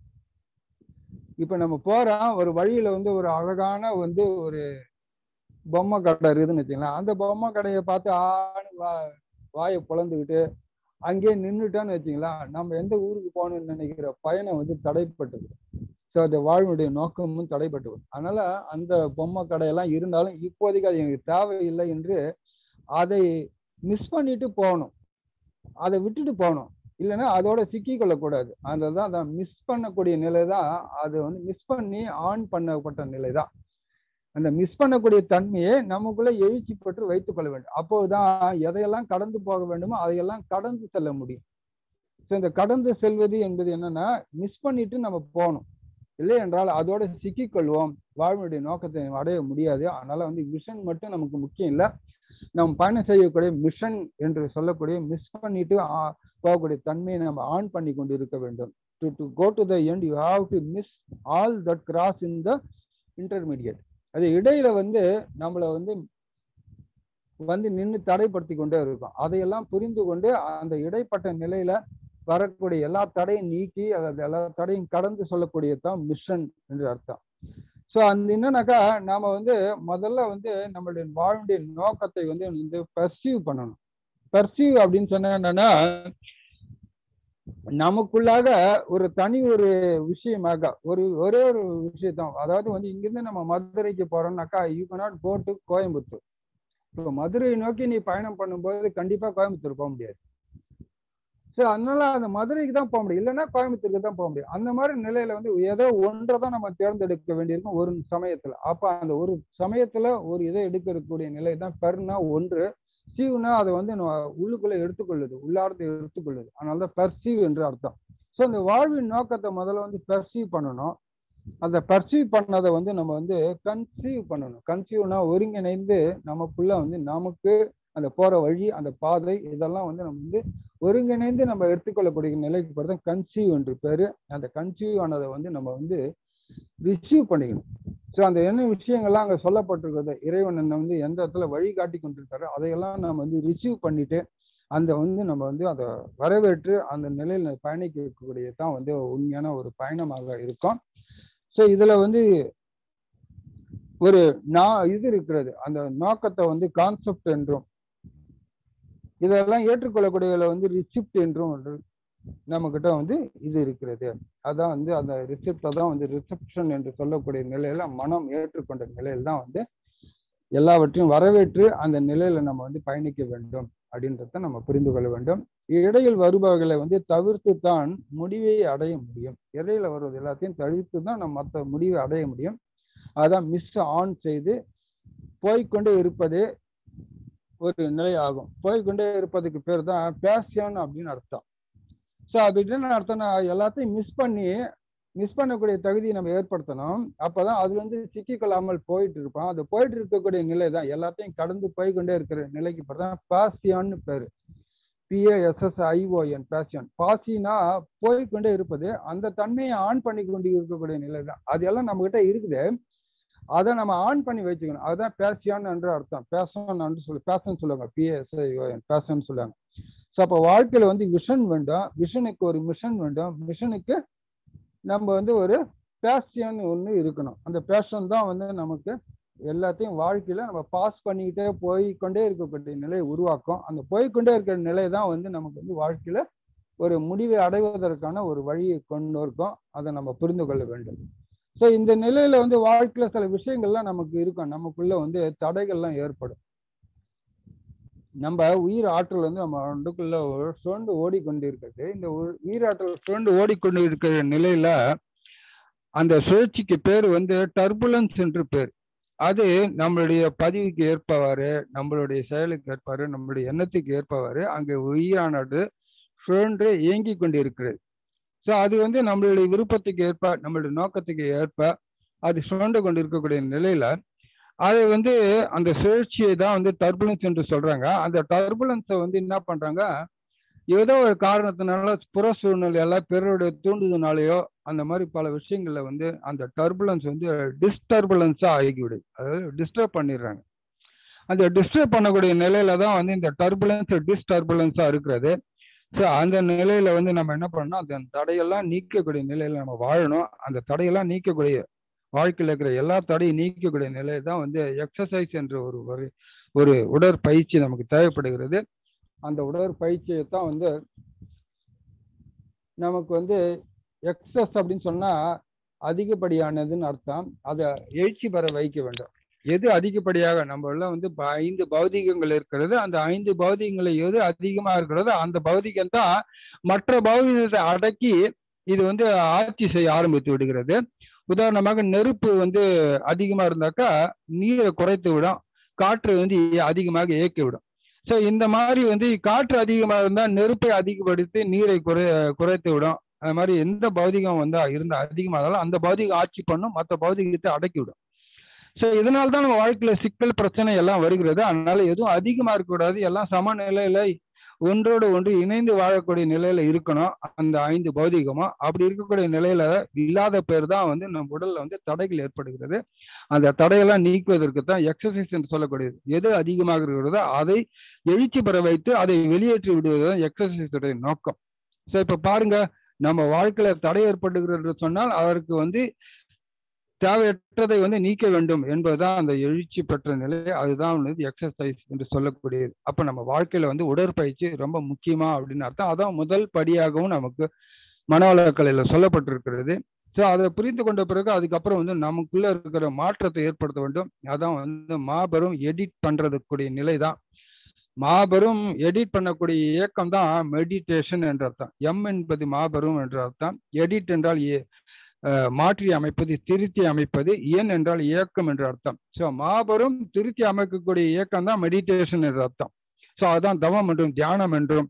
இப்ப நம்ம போறோம் ஒரு வழியில வந்து ஒரு அழகான வந்து ஒரு பொம்மை கடை இருக்குதுன்னு வச்சுக்கலாம் அந்த பொம்மை கடையை பார்த்து ஆணு வா வாயை பிளந்துக்கிட்டு அங்கேயே நின்றுட்டான்னு வச்சுங்களா நம்ம எந்த ஊருக்கு போகணும்னு நினைக்கிற பயணம் வந்து தடைப்பட்டது ஸோ அந்த வாழ்வுடைய நோக்கமும் தடைப்பட்டு அதனால அந்த பொம்மை கடையெல்லாம் இருந்தாலும் இப்போதைக்கு அது எனக்கு தேவையில்லை என்று அதை மிஸ் பண்ணிட்டு போகணும் அதை விட்டுட்டு போகணும் இல்லைன்னா அதோட சிக்கி கொள்ளக்கூடாது அந்த தான் அதை மிஸ் பண்ணக்கூடிய நிலை தான் அது வந்து மிஸ் பண்ணி ஆன் பண்ணப்பட்ட நிலை தான் அந்த மிஸ் பண்ணக்கூடிய தன்மையை நமக்குள்ள எழுச்சி பெற்று வைத்துக் கொள்ள வேண்டும் அப்போதுதான் எதையெல்லாம் கடந்து போக வேண்டுமோ அதையெல்லாம் கடந்து செல்ல முடியும் ஸோ இந்த கடந்து செல்வது என்பது என்னன்னா மிஸ் பண்ணிட்டு நம்ம போகணும் இல்லை என்றால் அதோட சிக்கிக்கொள்வோம் வாழ்வுடைய நோக்கத்தை அடைய முடியாது அதனால வந்து மிஷன் மட்டும் நமக்கு முக்கியம் இல்லை நம்ம பயணம் செய்யக்கூடிய மிஷன் என்று சொல்லக்கூடிய மிஸ் பண்ணிட்டு போகக்கூடிய தன்மையை நம்ம ஆன் பண்ணி கொண்டு இருக்க வேண்டும் to to go to the end you have to miss all that cross in the intermediate அது இடையில வந்து நம்மளை வந்து வந்து நின்று தடைப்படுத்தி கொண்டே இருக்கும் அதையெல்லாம் புரிந்து கொண்டு அந்த இடைப்பட்ட நிலையில வரக்கூடிய எல்லா தடையும் நீக்கி அதை எல்லா தடையும் கடந்து சொல்லக்கூடியதான் மிஷன் என்று அர்த்தம் ஸோ அந்த என்னன்னாக்கா நாம வந்து முதல்ல வந்து நம்மளுடைய வாழ்வுடைய நோக்கத்தை வந்து வந்து பர்சீவ் பண்ணணும் பர்சீவ் அப்படின்னு சொன்னா என்னன்னா நமக்குள்ளாக ஒரு தனி ஒரு விஷயமாக ஒரு ஒரே ஒரு விஷயத்தான் அதாவது வந்து இங்கிருந்து நம்ம மதுரைக்கு போறோம்னாக்கா you can't go to Coimbatore இப்போ மதுரையை நோக்கி நீ பயணம் பண்ணும்போது கண்டிப்பா கோயம்புத்தூர் போக முடியாது ஸோ அதனால அந்த மதுரைக்கு தான் போக முடியும் இல்லைன்னா கோயம்புத்தூருக்கு தான் போக முடியும் அந்த மாதிரி நிலையில வந்து ஏதோ ஒன்றை தான் நம்ம தேர்ந்தெடுக்க வேண்டியிருக்கும் ஒரு சமயத்துல அப்ப அந்த ஒரு சமயத்துல ஒரு இதை எடுக்கக்கூடிய நிலை தான் பெர்னா ஒன்று சீவ்னா அதை வந்து உள்ளுக்குள்ள எடுத்துக்கொள்ளுது உள்ளார்ந்து எடுத்துக்கொள்ளுது அதனால தான் பர்சீவ் என்று அர்த்தம் ஸோ அந்த வாழ்வின் நோக்கத்தை முதல்ல வந்து பர்சீவ் பண்ணணும் அந்த பர்சீவ் பண்ணதை வந்து நம்ம வந்து கன்சீவ் பண்ணணும் கன்சீவ்னா ஒருங்கிணைந்து நமக்குள்ள வந்து நமக்கு அந்த போற வழி அந்த பாதை இதெல்லாம் வந்து நம்ம வந்து ஒருங்கிணைந்து நம்ம எடுத்துக்கொள்ளக்கூடிய நிலைக்கு பிறகு கன்சீவ் என்று பேரு அந்த கன்சீவ் ஆனதை வந்து நம்ம வந்து ரிசீவ் பண்ணிக்கணும் ஸோ அந்த என்ன விஷயங்கள்லாம் அங்கே சொல்லப்பட்டிருக்கிறது இறைவன் என்ன வந்து எந்த இடத்துல வழி காட்டி கொண்டிருக்காரோ அதையெல்லாம் நம்ம வந்து ரிசீவ் பண்ணிட்டு அந்த வந்து நம்ம வந்து அதை வரவேற்று அந்த நிலையில் பயணிக்கக்கூடிய தான் வந்து உண்மையான ஒரு பயணமாக இருக்கும் ஸோ இதுல வந்து ஒரு நான் இது இருக்கிறது அந்த நோக்கத்தை வந்து கான்செப்ட் என்றும் இதெல்லாம் ஏற்றுக்கொள்ளக்கூடியதுல வந்து ரிசிப்ட் என்றும் ஒன்று நம்ம கிட்ட வந்து இது இருக்கிறது அதான் வந்து அந்த ரிசிப்டை தான் வந்து ரிசப்ஷன் என்று சொல்லக்கூடிய நிலையில மனம் ஏற்றுக்கொண்ட நிலையில் தான் வந்து எல்லாவற்றையும் வரவேற்று அந்த நிலையில நம்ம வந்து பயணிக்க வேண்டும் அப்படின்றத நம்ம புரிந்து கொள்ள வேண்டும் இடையில் வருபவர்களை வந்து தவிர்த்து தான் முடிவை அடைய முடியும் இடையில வருவது எல்லாத்தையும் தவிர்த்து தான் நம்ம மற்ற முடிவை அடைய முடியும் அதான் மிஸ் ஆன் செய்து போய்கொண்டே இருப்பதே ஒரு நிலை ஆகும் போய்கொண்டே இருப்பதுக்கு பேர் தான் பேஷன் அப்படின்னு அர்த்தம் ஸோ அது என்ன அர்த்தம்னா எல்லாத்தையும் மிஸ் பண்ணி மிஸ் பண்ணக்கூடிய தகுதியை நம்ம ஏற்படுத்தணும் அப்பதான் அது வந்து சிக்கிக்கொள்ளாமல் போயிட்டு இருப்போம் அது போயிட்டு இருக்கக்கூடிய நிலை தான் எல்லாத்தையும் கடந்து போய்கொண்டே இருக்கிற நிலைக்கு பேர் தான் பாசியான்னு பேரு பிஏஎஸ்எஸ்ஐஓஎன் பேஷன் பாசினா போய்கொண்டே இருப்பது அந்த தன்மையை ஆன் பண்ணி கொண்டு இருக்கக்கூடிய நிலை தான் அது எல்லாம் நம்ம கிட்ட இருக்குது அதை நம்ம ஆன் பண்ணி வச்சுக்கணும் அதுதான் பேசியான் என்று அர்த்தம் பேஷன் என்று சொல்லு பேஷன் சொல்லுவாங்க பிஎஸ்ஐஓஎன் பேஷன் சொல்லுவாங்க ஸோ அப்போ வாழ்க்கையில வந்து விஷன் வேண்டும் விஷனுக்கு ஒரு மிஷன் வேண்டும் மிஷனுக்கு நம்ம வந்து ஒரு பேஷன் ஒன்று இருக்கணும் அந்த பேஷன் தான் வந்து நமக்கு எல்லாத்தையும் வாழ்க்கையில நம்ம பாஸ் பண்ணிக்கிட்டே போய்கொண்டே இருக்கக்கூடிய நிலையை உருவாக்கும் அந்த போய்கொண்டே இருக்கிற நிலை தான் வந்து நமக்கு வந்து வாழ்க்கையில ஒரு முடிவை அடைவதற்கான ஒரு வழியை கொண்டு இருக்கும் அதை நம்ம புரிந்து கொள்ள வேண்டும் ஸோ இந்த நிலையில வந்து வாழ்க்கையில சில விஷயங்கள்லாம் நமக்கு இருக்கும் நமக்குள்ள வந்து தடைகள்லாம் ஏற்படும் நம்ம உயிர் ஆற்றல் வந்து நம்ம ரெண்டுக்குள்ள சுழண்டு ஓடிக்கொண்டு இருக்கிறது இந்த உயிராற்றல் சுழண்டு ஓடிக்கொண்டு இருக்கிற நிலையில அந்த சுழற்சிக்கு பேர் வந்து டர்புலன்ஸ் என்று பேர் அது நம்மளுடைய பதிவுக்கு ஏற்பவாறு நம்மளுடைய செயலுக்கு ஏற்பாரு நம்மளுடைய எண்ணத்துக்கு ஏற்பவாறு அங்கே உயிரானது சுழன்று இயங்கி கொண்டு இருக்கிறது ஸோ அது வந்து நம்மளுடைய விருப்பத்துக்கு ஏற்ப நம்மளுடைய நோக்கத்துக்கு ஏற்ப அது சுழண்டு கொண்டு இருக்கக்கூடிய நிலையில அதை வந்து அந்த சுழற்சியை தான் வந்து டர்புலன்ஸ் என்று சொல்றாங்க அந்த டர்புலன்ஸை வந்து என்ன பண்றாங்க ஏதோ ஒரு காரணத்தினால புற சூழ்நிலையால பிறருடைய தூண்டுதனாலேயோ அந்த மாதிரி பல விஷயங்கள்ல வந்து அந்த டர்புலன்ஸ் வந்து டிஸ்டர்புலன்ஸா ஆகிவிடுது அதாவது டிஸ்டர்ப் பண்ணிடுறாங்க அந்த டிஸ்டர்ப் பண்ணக்கூடிய நிலையில தான் வந்து இந்த டர்புலன்ஸ் டிஸ்டர்புலன்ஸா இருக்கிறது ஸோ அந்த நிலையில வந்து நம்ம என்ன பண்ணணும் அந்த தடையெல்லாம் நீக்கக்கூடிய நிலையில நம்ம வாழணும் அந்த தடையெல்லாம் நீக்கக்கூடிய வாழ்க்கையில் இருக்கிற எல்லா தடையும் நீக்கக்கூடிய நிலை தான் வந்து எக்ஸசைஸ் என்ற ஒரு ஒரு ஒரு உடற்பயிற்சி நமக்கு தேவைப்படுகிறது அந்த உடற்பயிற்சியை தான் வந்து நமக்கு வந்து எக்ஸஸ் அப்படின்னு சொன்னா அதிகப்படியானதுன்னு அர்த்தம் அதை எழுச்சி பெற வைக்க வேண்டும் எது அதிகப்படியாக நம்ம எல்லாம் வந்து ஐந்து பௌதிகங்கள் இருக்கிறது அந்த ஐந்து பௌதிகங்களை எது அதிகமா இருக்கிறதோ அந்த பௌதிகம் தான் மற்ற பௌதிகத்தை அடக்கி இது வந்து ஆட்சி செய்ய ஆரம்பித்து விடுகிறது உதாரணமாக நெருப்பு வந்து அதிகமா இருந்தாக்கா நீரை குறைத்து விடும் காற்று வந்து அதிகமாக இயக்கி விடும் ஸோ இந்த மாதிரி வந்து காற்று அதிகமாக இருந்தால் நெருப்பை அதிகப்படுத்தி நீரை குறை குறைத்து விடும் அது மாதிரி எந்த பௌதிகம் வந்து இருந்தா அதிகமானாலும் அந்த பௌதிகம் ஆட்சி பண்ணும் மற்ற பௌதிகத்தை அடக்கி விடும் ஸோ இதனால தான் நம்ம வாழ்க்கையில சிக்கல் பிரச்சனை எல்லாம் வருகிறது அதனால எதுவும் அதிகமா இருக்கக்கூடாது எல்லாம் சமநிலையில ஒன்றோடு ஒன்று இணைந்து வாழக்கூடிய நிலையில இருக்கணும் அந்த ஐந்து பௌதிகமும் அப்படி இருக்கக்கூடிய நிலையில இல்லாத பேர் தான் வந்து நம்ம உடல்ல வந்து தடைகள் ஏற்படுகிறது அந்த தடையெல்லாம் நீக்குவதற்கு தான் எக்ஸசைஸ் என்று சொல்லக்கூடியது எது அதிகமாக இருக்கிறதோ அதை எழுச்சி பெற வைத்து அதை வெளியேற்றி விடுவது தான் எக்ஸசைஸுடைய நோக்கம் ஸோ இப்ப பாருங்க நம்ம வாழ்க்கையில தடை ஏற்படுகிறது சொன்னால் அதற்கு வந்து தேவையற்றதை வந்து நீக்க வேண்டும் என்பதுதான் அந்த எழுச்சி பெற்ற நிலை அதுதான் வந்து எக்ஸசைஸ் என்று சொல்லக்கூடியது அப்ப நம்ம வாழ்க்கையில வந்து உடற்பயிற்சி ரொம்ப முக்கியமா அப்படின்னு அர்த்தம் அதான் முதல் படியாகவும் நமக்கு மனவளக்கலையில சொல்லப்பட்டிருக்கிறது ஸோ அதை புரிந்து கொண்ட பிறகு அதுக்கப்புறம் வந்து நமக்குள்ள இருக்கிற மாற்றத்தை ஏற்படுத்த வேண்டும் அதான் வந்து மாபெரும் எடிட் பண்றதுக்கூடிய நிலை தான் மாபெரும் எடிட் பண்ணக்கூடிய இயக்கம் தான் மெடிடேஷன் என்ற அர்த்தம் எம் என்பது மாபெரும் என்ற அர்த்தம் எடிட் என்றால் மாற்றி அமைப்பது திருத்தி அமைப்பது என் என்றால் இயக்கம் என்ற அர்த்தம் ஸோ மாபெரும் திருத்தி அமைக்கக்கூடிய இயக்கம் தான் மெடிடேஷன் என்ற அர்த்தம் ஸோ அதுதான் தவம் என்றும் தியானம் என்றும்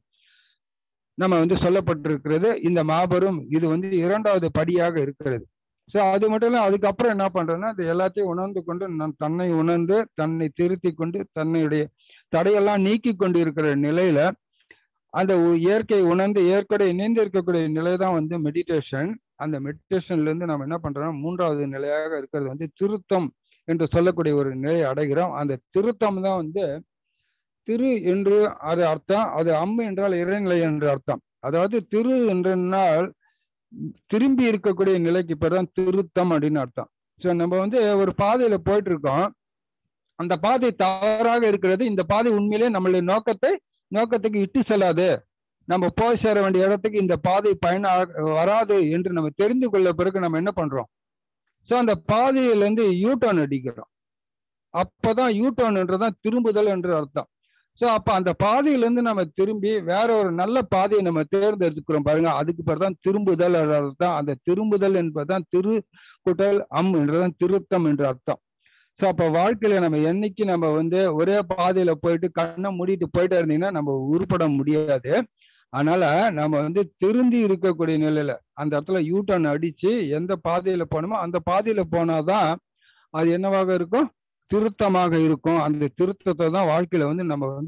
நம்ம வந்து சொல்லப்பட்டிருக்கிறது இந்த மாபெரும் இது வந்து இரண்டாவது படியாக இருக்கிறது ஸோ அது மட்டும் இல்லை அதுக்கப்புறம் என்ன பண்றேன்னா இது எல்லாத்தையும் உணர்ந்து கொண்டு நான் தன்னை உணர்ந்து தன்னை திருத்தி கொண்டு தன்னுடைய தடையெல்லாம் நீக்கி கொண்டு இருக்கிற நிலையில அந்த இயற்கை உணர்ந்து இயற்கையோட இணைந்து இருக்கக்கூடிய நிலை தான் வந்து மெடிடேஷன் அந்த மெடிடேஷன்ல இருந்து நம்ம என்ன பண்றோம் மூன்றாவது நிலையாக இருக்கிறது வந்து திருத்தம் என்று சொல்லக்கூடிய ஒரு நிலையை அடைகிறோம் அந்த திருத்தம் தான் வந்து திரு என்று அது அர்த்தம் அது அம்மு என்றால் இறைநிலை என்று அர்த்தம் அதாவது திரு என்றால் திரும்பி இருக்கக்கூடிய நிலைக்கு பேர் தான் திருத்தம் அப்படின்னு அர்த்தம் ஸோ நம்ம வந்து ஒரு பாதையில போயிட்டு இருக்கோம் அந்த பாதை தவறாக இருக்கிறது இந்த பாதை உண்மையிலே நம்மளுடைய நோக்கத்தை நோக்கத்துக்கு இட்டு செல்லாது நம்ம போய் சேர வேண்டிய இடத்துக்கு இந்த பாதை பயண வராது என்று நம்ம தெரிந்து கொள்ள பிறகு நம்ம என்ன பண்றோம் ஸோ அந்த பாதையிலேருந்து யூ டர்ன் அடிக்கிறோம் அப்பதான் யூ டர்ன்ன்றதான் திரும்புதல் என்று அர்த்தம் ஸோ அப்போ அந்த பாதையிலேருந்து நம்ம திரும்பி வேற ஒரு நல்ல பாதையை நம்ம தேர்ந்தெடுக்கிறோம் பாருங்க அதுக்கு பேர் தான் திரும்புதல் அர்த்தம் அந்த திரும்புதல் என்பதுதான் திரு குட்டல் அம் என்றதான் திருத்தம் என்று அர்த்தம் ஸோ அப்போ வாழ்க்கையில நம்ம என்னைக்கு நம்ம வந்து ஒரே பாதையில போயிட்டு கண்ணை மூடிட்டு போயிட்டே இருந்தீங்கன்னா நம்ம உருப்பட முடியாது அதனால நம்ம வந்து திருந்தி இருக்கக்கூடிய நிலையில அந்த இடத்துல யூ டர்ன் அடிச்சு எந்த பாதையில போனோமோ அந்த பாதையில போனாதான் அது என்னவாக இருக்கும் திருத்தமாக இருக்கும் அந்த திருத்தத்தை தான் வாழ்க்கையில வந்து நம்ம வந்து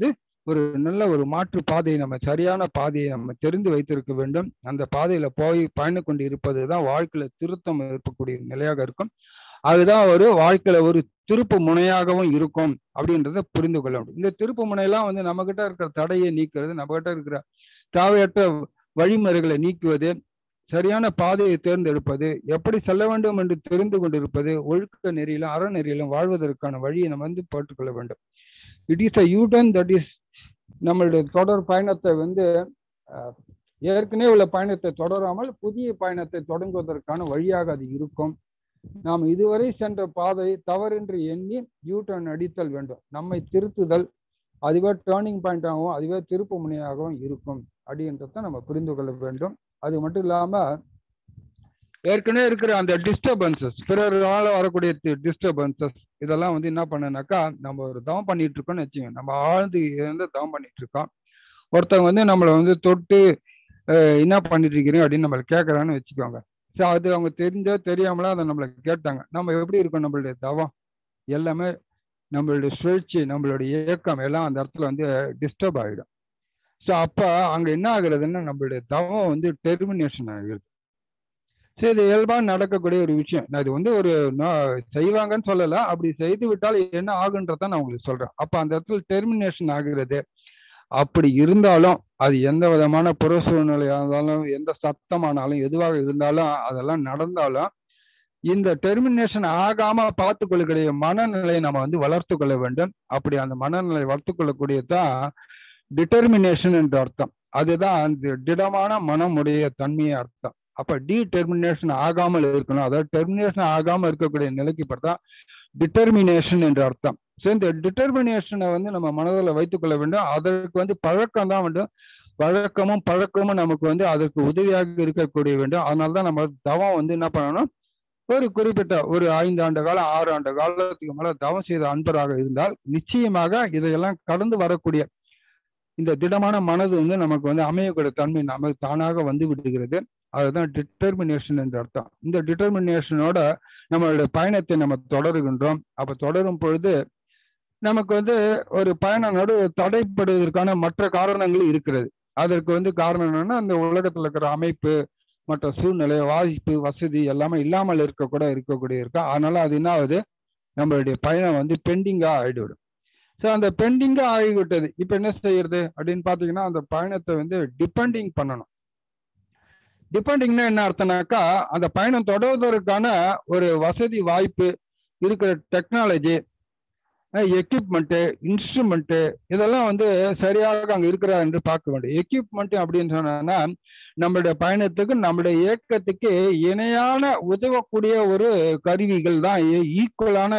ஒரு நல்ல ஒரு மாற்று பாதையை நம்ம சரியான பாதையை நம்ம தெரிந்து வைத்திருக்க வேண்டும் அந்த பாதையில போய் பயணம் கொண்டு இருப்பது தான் வாழ்க்கையில திருத்தம் இருக்கக்கூடிய நிலையாக இருக்கும் அதுதான் ஒரு வாழ்க்கையில ஒரு திருப்பு முனையாகவும் இருக்கும் அப்படின்றத புரிந்து கொள்ள முடியும் இந்த திருப்பு முனையெல்லாம் வந்து நம்ம கிட்ட இருக்கிற தடையை நீக்கிறது நம்ம கிட்ட இருக்கிற தேவையற்ற வழிமுறைகளை நீக்குவது சரியான பாதையை தேர்ந்தெடுப்பது எப்படி செல்ல வேண்டும் என்று தெரிந்து கொண்டிருப்பது ஒழுக்க நெறியிலும் அறநெறியிலும் வாழ்வதற்கான வழியை நம்ம வந்து போட்டுக்கொள்ள வேண்டும் it is a U turn that is நம்மளுடைய தொடர் பயணத்தை வந்து ஏற்கனவே உள்ள பயணத்தை தொடராமல் புதிய பயணத்தை தொடங்குவதற்கான வழியாக அது இருக்கும் நாம் இதுவரை சென்ற பாதை தவறென்று எண்ணி யூ டர்ன் அடித்தல் வேண்டும் நம்மை திருத்துதல் அதுவே டேர்னிங் பாயிண்டாகவும் அதுவே திருப்பு முனையாகவும் இருக்கும் அப்படின்றத நம்ம புரிந்து கொள்ள வேண்டும் அது மட்டும் இல்லாம ஏற்கனவே இருக்கிற அந்த டிஸ்டர்பன்சஸ் பிறரால வரக்கூடிய டிஸ்டர்பன்சஸ் இதெல்லாம் வந்து என்ன பண்ணனாக்கா நம்ம ஒரு தவம் பண்ணிட்டு இருக்கோம்னு வச்சுங்க நம்ம ஆழ்ந்து இருந்து தவம் பண்ணிட்டு இருக்கோம் ஒருத்தவங்க வந்து நம்மளை வந்து தொட்டு என்ன பண்ணிட்டு இருக்கிறீங்க அப்படின்னு நம்மளை கேட்கறான்னு வச்சுக்கோங்க ஸோ அது அவங்க தெரிஞ்சோ தெரியாமலோ அதை நம்மளை கேட்டாங்க நம்ம எப்படி இருக்கோம் நம்மளுடைய தவம் எல்லாமே நம்மளுடைய சுழற்சி நம்மளுடைய இயக்கம் எல்லாம் அந்த இடத்துல வந்து டிஸ்டர்ப் ஆகிடும் ஸோ அப்போ அங்கே என்ன ஆகுறதுன்னா நம்மளுடைய தவம் வந்து டெர்மினேஷன் ஆகிடுது சரி இது இயல்பாக நடக்கக்கூடிய ஒரு விஷயம் நான் இது வந்து ஒரு செய்வாங்கன்னு சொல்லலை அப்படி செய்து விட்டால் என்ன ஆகுன்றத நான் உங்களுக்கு சொல்றேன் அப்போ அந்த இடத்துல டெர்மினேஷன் ஆகுறது அப்படி இருந்தாலும் அது எந்த விதமான புற சூழ்நிலையாக இருந்தாலும் எந்த சத்தமானாலும் எதுவாக இருந்தாலும் அதெல்லாம் நடந்தாலும் இந்த டெர்மினேஷன் ஆகாம பார்த்து கொள்ளக்கூடிய மனநிலையை நம்ம வந்து வளர்த்து கொள்ள வேண்டும் அப்படி அந்த மனநிலை வளர்த்து கொள்ளக்கூடியதான் டிட்டர்மினேஷன் என்ற அர்த்தம் அதுதான் அந்த திடமான மனமுடைய தன்மையை அர்த்தம் அப்ப டீடெர்மினேஷன் ஆகாமல் இருக்கணும் அதாவது டெர்மினேஷன் ஆகாம இருக்கக்கூடிய நிலைக்கு பார்த்தா டிட்டர்மினேஷன் என்ற அர்த்தம் ஸோ இந்த டிட்டர்மினேஷனை வந்து நம்ம மனதில் வைத்துக் கொள்ள வேண்டும் அதற்கு வந்து பழக்கம் தான் வேண்டும் பழக்கமும் பழக்கமும் நமக்கு வந்து அதற்கு உதவியாக இருக்கக்கூடிய வேண்டும் அதனால தான் நம்ம தவம் வந்து என்ன பண்ணணும் ஒரு குறிப்பிட்ட ஒரு ஐந்து ஆண்டு காலம் ஆறு ஆண்டு காலத்துக்கு மேல தவம் செய்த அன்பராக இருந்தால் நிச்சயமாக இதையெல்லாம் கடந்து வரக்கூடிய இந்த திடமான மனது வந்து நமக்கு வந்து அமையக்கூடிய தன்மை நமக்கு தானாக வந்து விடுகிறது அதுதான் டிட்டர்மினேஷன் என்ற அர்த்தம் இந்த டிட்டர்மினேஷனோட நம்மளுடைய பயணத்தை நம்ம தொடருகின்றோம் அப்ப தொடரும் பொழுது நமக்கு வந்து ஒரு பயணம் நடு தடைப்படுவதற்கான மற்ற காரணங்கள் இருக்கிறது அதற்கு வந்து காரணம் என்னன்னா அந்த உலகத்துல இருக்கிற அமைப்பு மற்ற சூழ்நிலை வாய்ப்பு வசதி எல்லாமே இல்லாமல் இருக்க கூட இருக்கக்கூடிய இருக்கா அதனால அது என்ன ஆகுது நம்மளுடைய பயணம் வந்து பெண்டிங்கா ஆயிடுவிடும் ஸோ அந்த பெண்டிங்கா ஆகிவிட்டது இப்போ என்ன செய்யறது அப்படின்னு பார்த்தீங்கன்னா அந்த பயணத்தை வந்து டிபெண்டிங் பண்ணணும் டிபெண்டிங்னா என்ன அர்த்தம்னாக்கா அந்த பயணம் தொடர்வதற்கான ஒரு வசதி வாய்ப்பு இருக்கிற டெக்னாலஜி எக்யூப்மெண்ட்டு இன்ஸ்ட்ருமெண்ட்டு இதெல்லாம் வந்து சரியாக அங்கே இருக்கிறா என்று பார்க்க வேண்டும் எக்யூப்மெண்ட் அப்படின்னு சொன்னா நம்மளுடைய பயணத்துக்கு நம்மளுடைய இயக்கத்துக்கு இணையான உதவக்கூடிய ஒரு கருவிகள் தான் ஈக்குவலான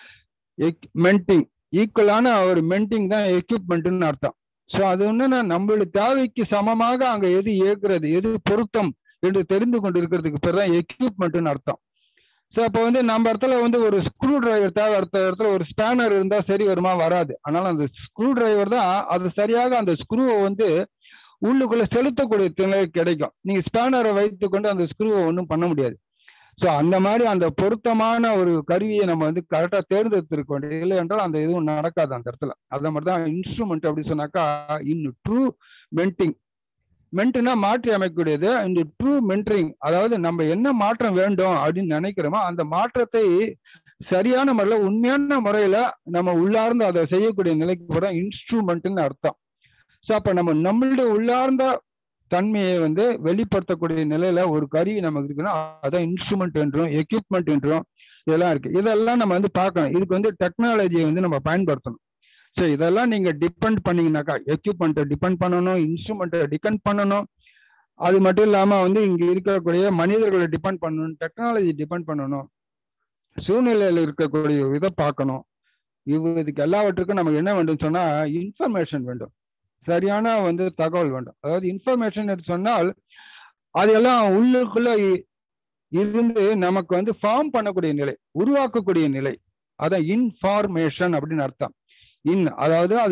மென்டிங் ஈக்குவலான ஒரு மென்டிங் தான் எக்யூப்மெண்ட்னு அர்த்தம் ஸோ அது ஒன்று நம்மளுடைய தேவைக்கு சமமாக அங்கே எது இயக்குறது எது பொருத்தம் என்று தெரிந்து கொண்டு இருக்கிறதுக்கு பேர் தான் எக்யூப்மெண்ட்னு அர்த்தம் ஸோ அப்போ வந்து நம்ம இடத்துல வந்து ஒரு ஸ்க்ரூ டிரைவர் தேவை அடுத்த இடத்துல ஒரு ஸ்பேனர் இருந்தால் சரி வருமா வராது அதனால அந்த ஸ்க்ரூ டிரைவர் தான் அது சரியாக அந்த ஸ்க்ரூவை வந்து உள்ளுக்குள்ள செலுத்தக்கூடிய திணை கிடைக்கும் நீங்க ஸ்பேனரை வைத்துக்கொண்டு அந்த ஸ்க்ரூவை ஒன்றும் பண்ண முடியாது ஸோ அந்த மாதிரி அந்த பொருத்தமான ஒரு கருவியை நம்ம வந்து கரெக்டாக தேர்ந்தெடுத்திருக்க வேண்டியது இல்லை என்றால் அந்த எதுவும் நடக்காது அந்த இடத்துல அதை மாதிரி தான் இன்ஸ்ட்ருமெண்ட் அப்படி சொன்னாக்கா இன் ட்ரூ மென்டிங் மென்ட்னா மாற்றி அமைக்கக்கூடியது இந்த ட்ரூ மென்டரிங் அதாவது நம்ம என்ன மாற்றம் வேண்டும் அப்படின்னு நினைக்கிறோமோ அந்த மாற்றத்தை சரியான முறையில் உண்மையான முறையில நம்ம உள்ளார்ந்து அதை செய்யக்கூடிய நிலைக்கு போகிறோம் இன்ஸ்ட்ருமெண்ட்னு அர்த்தம் ஸோ அப்போ நம்ம நம்மளுடைய உள்ளார்ந்த தன்மையை வந்து வெளிப்படுத்தக்கூடிய நிலையில ஒரு கருவி நமக்கு இருக்குன்னா அதான் இன்ஸ்ட்ருமெண்ட் என்றும் எக்யூப்மெண்ட் என்றும் இதெல்லாம் இருக்கு இதெல்லாம் நம்ம வந்து பார்க்கணும் இதுக்கு வந்து டெக்னாலஜியை வந்து நம்ம பயன்படுத்தணும் ஸோ இதெல்லாம் நீங்க டிபெண்ட் பண்ணீங்கன்னாக்கா எக்யூப்மெண்ட்டை டிபெண்ட் பண்ணணும் இன்ஸ்ட்ருமெண்ட்டை டிபெண்ட் பண்ணணும் அது மட்டும் இல்லாம வந்து இங்க இருக்கக்கூடிய மனிதர்களை டிபெண்ட் பண்ணணும் டெக்னாலஜி டிபெண்ட் பண்ணணும் சூழ்நிலையில் இருக்கக்கூடிய இதை பார்க்கணும் இவ் இதுக்கு எல்லாவற்றுக்கும் நமக்கு என்ன வேண்டும் சொன்னா இன்ஃபர்மேஷன் வேண்டும் சரியான வந்து தகவல் வேண்டும் அதாவது இன்ஃபர்மேஷன் சொன்னால் அதெல்லாம் உள்ளுக்குள்ள இருந்து நமக்கு வந்து ஃபார்ம் பண்ணக்கூடிய நிலை உருவாக்கக்கூடிய நிலை அதான் இன்ஃபார்மேஷன் அப்படின்னு அர்த்தம் இன் அதாவது அது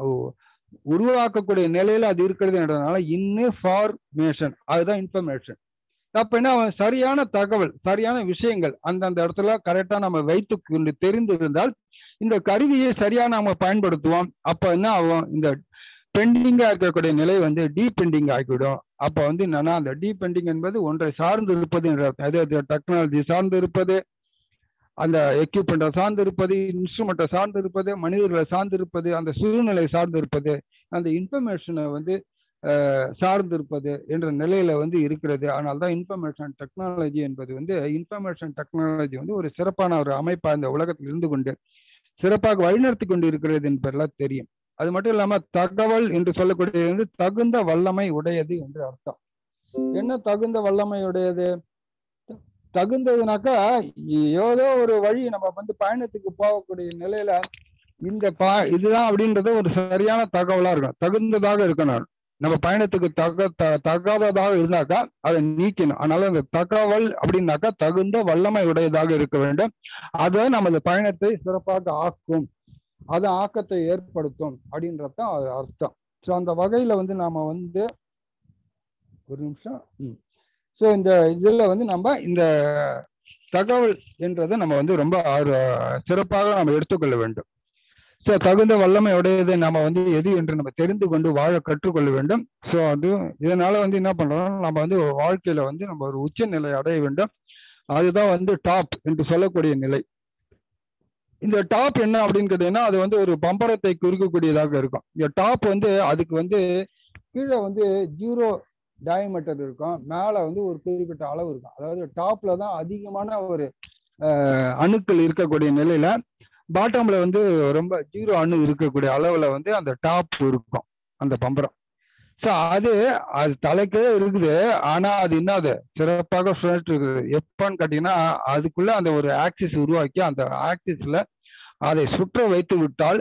உருவாக்கக்கூடிய நிலையில அது இருக்கிறதுன்றதுனால இன்ஃபார்மேஷன் அதுதான் இன்ஃபர்மேஷன் அப்ப என்ன சரியான தகவல் சரியான விஷயங்கள் அந்தந்த இடத்துல கரெக்டா நம்ம வைத்து கொண்டு தெரிந்து இருந்தால் இந்த கருவியை சரியா நாம பயன்படுத்துவோம் அப்ப என்ன ஆகும் இந்த பெண்டிங்கா இருக்கக்கூடிய நிலை வந்து டீபெண்டிங் ஆகிவிடும் அப்ப வந்து என்னன்னா அந்த டீபெண்டிங் என்பது ஒன்றை சார்ந்து இருப்பது என்ற அர்த்தம். அதாவது டெக்னாலஜி சார்ந்து இருப்பது அந்த எக்யூப்மெண்ட்டை சார்ந்து இருப்பது இன்ஸ்ட்ருமெண்ட்டை சார்ந்து இருப்பது மனிதர்களை சார்ந்து இருப்பது அந்த சூழ்நிலை சார்ந்து இருப்பது அந்த இன்ஃபர்மேஷனை வந்து அஹ், சார்ந்து இருப்பது என்ற நிலையில வந்து இருக்கிறது ஆனால் தான் இன்ஃபர்மேஷன் டெக்னாலஜி என்பது வந்து இன்ஃபர்மேஷன் டெக்னாலஜி வந்து ஒரு சிறப்பான ஒரு அமைப்பா இந்த உலகத்தில் இருந்து கொண்டு சிறப்பாக வழிநடத்தி கொண்டு இருக்கிறது என்பதெல்லாம் தெரியும் அது மட்டும் இல்லாம தகவல் என்று சொல்லக்கூடியது வந்து தகுந்த வல்லமை உடையது என்று அர்த்தம் என்ன தகுந்த வல்லமை உடையது தகுந்ததுனாக்கா ஏதோ ஒரு வழி நம்ம வந்து பயணத்துக்கு போகக்கூடிய நிலையில இந்த பா இதுதான் அப்படின்றது ஒரு சரியான தகவலா இருக்கும் தகுந்ததாக இருக்கணும் நம்ம பயணத்துக்கு தக த- தகாததாக இருந்தாக்கா அதை நீக்கணும் அதனால அந்த தகவல் அப்படின்னாக்கா தகுந்த வல்லமை உடையதாக இருக்க வேண்டும் அது நமது பயணத்தை சிறப்பாக ஆக்கும் அது ஆக்கத்தை ஏற்படுத்தும் அப்படின்றதுதான் அது அர்த்தம் ஸோ அந்த வகையில வந்து நாம வந்து ஒரு நிமிஷம் ஸோ இந்த இதுல வந்து நம்ம இந்த தகவல் என்றதை நம்ம வந்து ரொம்ப ஆர்வ- சிறப்பாக நம்ம எடுத்துக்கொள்ள வேண்டும் ஸோ தகுந்த வல்லமை உடையதை நம்ம வந்து எது என்று நம்ம தெரிந்து கொண்டு வாழ கற்றுக்கொள்ள வேண்டும் ஸோ அது இதனால வந்து என்ன பண்றோம் நம்ம வந்து வாழ்க்கையில வந்து நம்ம ஒரு உச்ச நிலை அடைய வேண்டும் அதுதான் வந்து டாப் என்று சொல்லக்கூடிய நிலை இந்த டாப் என்ன அப்படின்னு கேட்டீங்கன்னா அது வந்து ஒரு பம்பரத்தை குறுக்கக்கூடியதாக இருக்கும் இந்த டாப் வந்து அதுக்கு வந்து கீழே வந்து ஜீரோ டயமீட்டர் இருக்கும் மேலே வந்து ஒரு குறிப்பிட்ட அளவு இருக்கும் அதாவது டாப்ல தான் அதிகமான ஒரு அஹ், அணுக்கள் இருக்கக்கூடிய நிலையில பாட்டம்ல வந்து ரொம்ப ஜீரோ அணு இருக்கக்கூடிய அளவுல வந்து அந்த டாப் இருக்கும் அந்த பம்பரம் ஸோ அது அது தலைக்கே இருக்குது ஆனா அது என்னது சிறப்பாக சுழற்று இருக்குது எப்பன்னு கேட்டீங்கன்னா அதுக்குள்ள அந்த ஒரு ஆக்சிஸ் உருவாக்கி அந்த ஆக்சிஸ்ல அதை சுற்ற வைத்து விட்டால்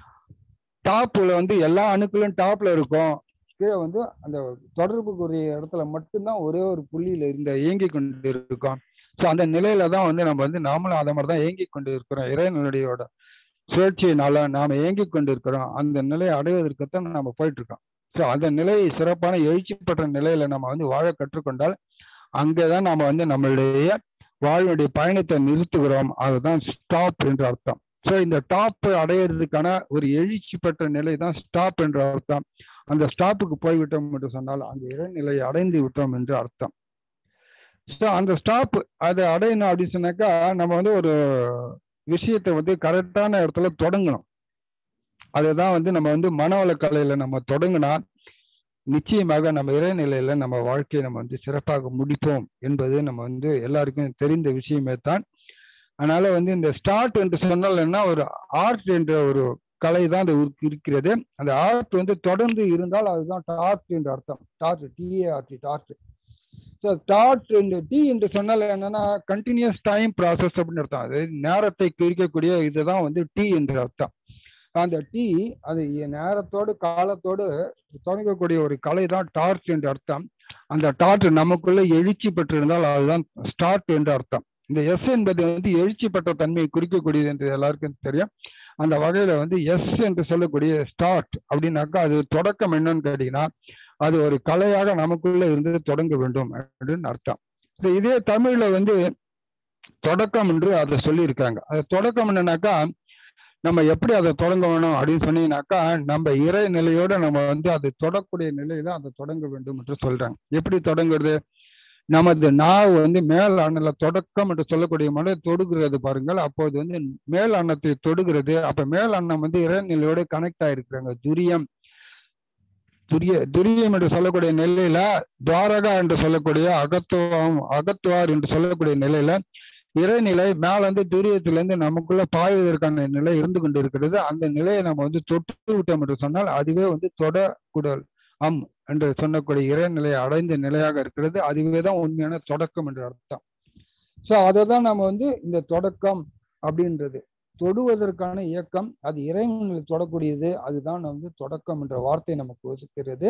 டாப்ல வந்து எல்லா அணுக்களும் டாப்ல இருக்கும் கீழே வந்து அந்த தொடர்புக்குரிய இடத்துல மட்டும்தான் ஒரே ஒரு புள்ளியில இருந்த இயங்கி கொண்டு இருக்கும் ஸோ அந்த நிலையில தான் வந்து நம்ம வந்து நாமளும் அதை மாதிரி தான் இயங்கி கொண்டு இருக்கிறோம் இறைவனுடையோட சுழற்சியினால நாம இயங்கி கொண்டு இருக்கிறோம் அந்த நிலையை அடைவதற்குத்தான் நம்ம போயிட்டு இருக்கோம் ஸோ அந்த நிலை சிறப்பான எழுச்சி பெற்ற நிலையில நம்ம வந்து வாழ கற்றுக்கொண்டால் அங்கேதான் நாம வந்து நம்மளுடைய வாழ்வுடைய பயணத்தை நிறுத்துகிறோம் அதுதான் ஸ்டாப் என்று அர்த்தம் ஸோ இந்த டாப் அடையிறதுக்கான ஒரு எழுச்சி பெற்ற நிலை தான் ஸ்டாப் என்ற அர்த்தம் அந்த ஸ்டாப்புக்கு போய்விட்டோம் என்று சொன்னால் அந்த இறைநிலையை அடைந்து விட்டோம் என்று அர்த்தம் ஸோ அந்த ஸ்டாப் அதை அடையணும் அப்படின்னு சொன்னாக்கா நம்ம வந்து ஒரு விஷயத்தை வந்து கரெக்டான இடத்துல தொடங்கணும் அதுதான் வந்து நம்ம வந்து மனவளக்கலையில நம்ம தொடங்கினா நிச்சயமாக நம்ம இறைநிலையில நம்ம வாழ்க்கையை நம்ம வந்து சிறப்பாக முடிப்போம் என்பது நம்ம வந்து எல்லாருக்கும் தெரிந்த விஷயமே தான் அதனால வந்து இந்த ஸ்டார்ட் என்று சொன்னால் என்ன ஒரு ஆர்ட் என்ற ஒரு கலை தான் அது இருக்கு- இருக்கிறது அந்த ஆர்ட் வந்து தொடர்ந்து இருந்தால் அதுதான் டார்ட் என்று அர்த்தம் dart DART dart so dart இந்த டி என்று சொன்னால் என்னன்னா கண்டினியூஸ் டைம் ப்ராசஸ் அப்படின்னு அர்த்தம் அது நேரத்தை குறிக்கக்கூடிய இதுதான் வந்து டி என்று அர்த்தம் அந்த டி அது நேரத்தோடு காலத்தோடு தொடங்கக்கூடிய ஒரு கலை தான் டார்ச் என்று அர்த்தம் அந்த டார்ச் நமக்குள்ள எழுச்சி பெற்றிருந்தால் அதுதான் ஸ்டார்ட் என்று அர்த்தம் இந்த எஸ் என்பது வந்து எழுச்சி பெற்ற தன்மையை குறிக்கக்கூடியது என்று எல்லாருக்கும் தெரியும் அந்த வகையில வந்து எஸ் என்று சொல்லக்கூடிய ஸ்டார்ட் அப்படின்னாக்கா அது தொடக்கம் என்னன்னு கேட்டீங்கன்னா அது ஒரு கலையாக நமக்குள்ள இருந்து தொடங்க வேண்டும் அப்படின்னு அர்த்தம் So இதே தமிழ்ல வந்து தொடக்கம் என்று அதை சொல்லியிருக்காங்க அது தொடக்கம் என்னன்னாக்கா நம்ம எப்படி அதை தொடங்க வேணும் அப்படின்னு சொன்னீங்கன்னாக்கா நம்ம இறை நிலையோட நம்ம வந்து அதை தொடக்கூடிய நிலையில அதை தொடங்க வேண்டும் என்று சொல்றாங்க எப்படி தொடங்குறது நமது நாவு வந்து மேல் அண்ணல தொடக்கம் என்று சொல்லக்கூடிய மலை தொடுகிறது பாருங்கள் அப்போது வந்து மேல் அன்னத்தை தொடுகிறது அப்ப மேல் அன்னம் வந்து இறைநிலையோட கனெக்ட் ஆயிருக்கிறாங்க துரியம் துரிய துரியம் என்று சொல்லக்கூடிய நிலையில துவாரகா என்று சொல்லக்கூடிய அகத்துவம் அகத்துவார் என்று சொல்லக்கூடிய நிலையில இறைநிலை மேல வந்து துரியத்திலிருந்து நமக்குள்ள பாய்வதற்கான நிலை இருந்து கொண்டு இருக்கிறது அந்த நிலையை நம்ம வந்து தொட்டு விட்டோம் என்று சொன்னால் அதுவே வந்து தொட குடல் அம் என்று சொன்னக்கூடிய இறைநிலையை அடைந்த நிலையாக இருக்கிறது அதுவே தான் உண்மையான தொடக்கம் என்று அர்த்தம் ஸோ அதை தான் நம்ம வந்து இந்த தொடக்கம் அப்படின்றது தொடுவதற்கான இயக்கம் அது இறைவனில் தொடக்கூடியது அதுதான் வந்து தொடக்கம் என்ற வார்த்தை நமக்கு ஒதுக்கிறது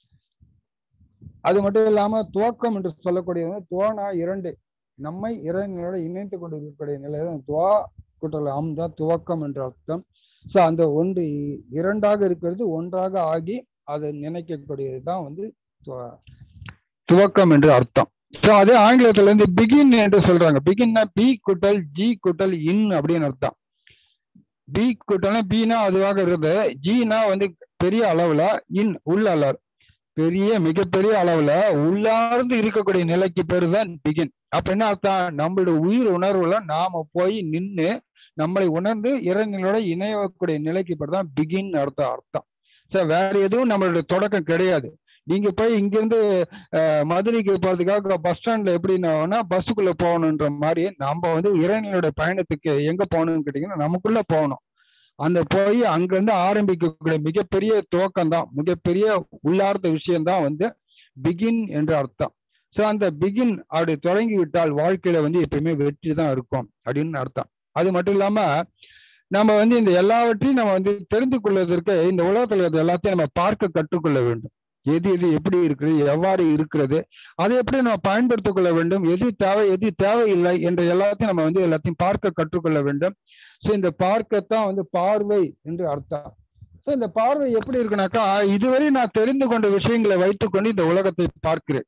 அது மட்டும் இல்லாம துவக்கம் என்று சொல்லக்கூடியது துவனா இரண்டு நம்மை இறைவனோட இணைத்து கொண்டு இருக்கக்கூடிய நிலை தான் துவா குட்டல் அம் தான் துவக்கம் என்ற அர்த்தம் ஸோ அந்த ஒன்று இரண்டாக இருக்கிறது ஒன்றாக ஆகி அதை நினைக்கக்கூடியது தான் வந்து துவ- துவக்கம் என்று அர்த்தம் ஸோ அதே ஆங்கிலத்துல இருந்து பிகின் என்று சொல்றாங்க பிகின்னா பி குட்டல் ஜி குட்டல் இன் அப்படின்னு அர்த்தம் பி குட்டல்னா பீனா அதுவாக இருக்குது ஜினா வந்து பெரிய அளவுல இன் உள்ள அல்ல பெரிய மிகப்பெரிய அளவுல உள்ளார்ந்து இருக்கக்கூடிய நிலைக்கு பேரு தான் பிகின் அப்ப என்ன அர்த்தம் நம்மளுடைய உயிர் உணர்வுல நாம போய் நின்று நம்மளை உணர்ந்து இறைநிலோட இணையக்கூடிய நிலைக்கு பேர் தான் பிகின் அர்த்தம் அர்த்தம் சரி வேற எதுவும் நம்மளுடைய தொடக்கம் கிடையாது நீங்க போய் இங்கிருந்து அஹ், மதுரைக்கு போறதுக்காக பஸ் ஸ்டாண்ட்ல எப்படின்னா பஸ்ஸுக்குள்ள போகணுன்ற மாதிரி நம்ம வந்து இறைநிலோட பயணத்துக்கு எங்க போகணும்னு கேட்டீங்கன்னா நமக்குள்ள போகணும் அந்த போய் அங்கிருந்து ஆரம்பிக்கக்கூடிய மிகப்பெரிய துவக்கம் தான் மிகப்பெரிய உள்ளார்ந்த விஷயம் தான் வந்து பிகின் என்ற அர்த்தம் ஸோ அந்த பிகின் அப்படி தொடங்கி விட்டால் வாழ்க்கையில வந்து எப்பயுமே வெற்றி தான் இருக்கும் அப்படின்னு அர்த்தம் அது மட்டும் இல்லாம நம்ம வந்து இந்த எல்லாவற்றையும் நம்ம வந்து தெரிந்து கொள்வதற்கு இந்த உலகத்துல இருக்கிற எல்லாத்தையும் நம்ம பார்க்க கற்றுக்கொள்ள வேண்டும் எது எது எப்படி இருக்கிறது எவ்வாறு இருக்கிறது அதை எப்படி நம்ம பயன்படுத்திக் கொள்ள வேண்டும் எது தேவை எது தேவையில்லை என்ற எல்லாத்தையும் நம்ம வந்து எல்லாத்தையும் பார்க்க கற்றுக்கொள்ள வேண்டும் ஸோ இந்த பார்க்கத்தான் வந்து பார்வை என்று அர்த்தம் ஸோ இந்த பார்வை எப்படி இருக்குனாக்கா இதுவரை நான் தெரிந்து கொண்ட விஷயங்களை வைத்துக்கொண்டு இந்த உலகத்தை பார்க்கிறேன்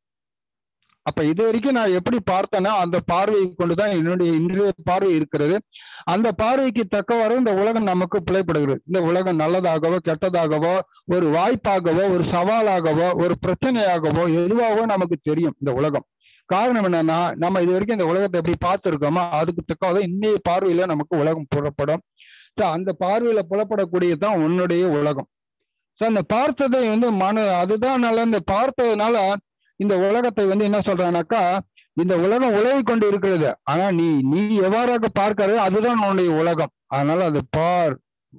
அப்ப இது வரைக்கும் நான் எப்படி பார்த்தேன்னா அந்த பார்வையை கொண்டுதான் என்னுடைய இன்றைய பார்வை இருக்கிறது அந்த பார்வைக்கு தக்கவாறு இந்த உலகம் நமக்கு பிழைப்படுகிறது இந்த உலகம் நல்லதாகவோ கெட்டதாகவோ ஒரு வாய்ப்பாகவோ ஒரு சவாலாகவோ ஒரு பிரச்சனையாகவோ எதுவாகவோ நமக்கு தெரியும் இந்த உலகம் காரணம் என்னன்னா நம்ம இது வரைக்கும் இந்த உலகத்தை எப்படி பார்த்துருக்கோமோ அதுக்கு தக்கவாக இன்னைய பார்வையில நமக்கு உலகம் புறப்படும் ஸோ அந்த பார்வையில புலப்படக்கூடியதுதான் உன்னுடைய உலகம் ஸோ அந்த பார்த்ததை வந்து மன அதுதான் நல்ல இந்த பார்த்ததுனால இந்த உலகத்தை வந்து என்ன சொல்றானாக்கா இந்த உலகம் உலகி கொண்டு இருக்கிறது ஆனா நீ நீ எவ்வாறாக பார்க்கிறது அதுதான் உன்னுடைய உலகம் அதனால அது பார்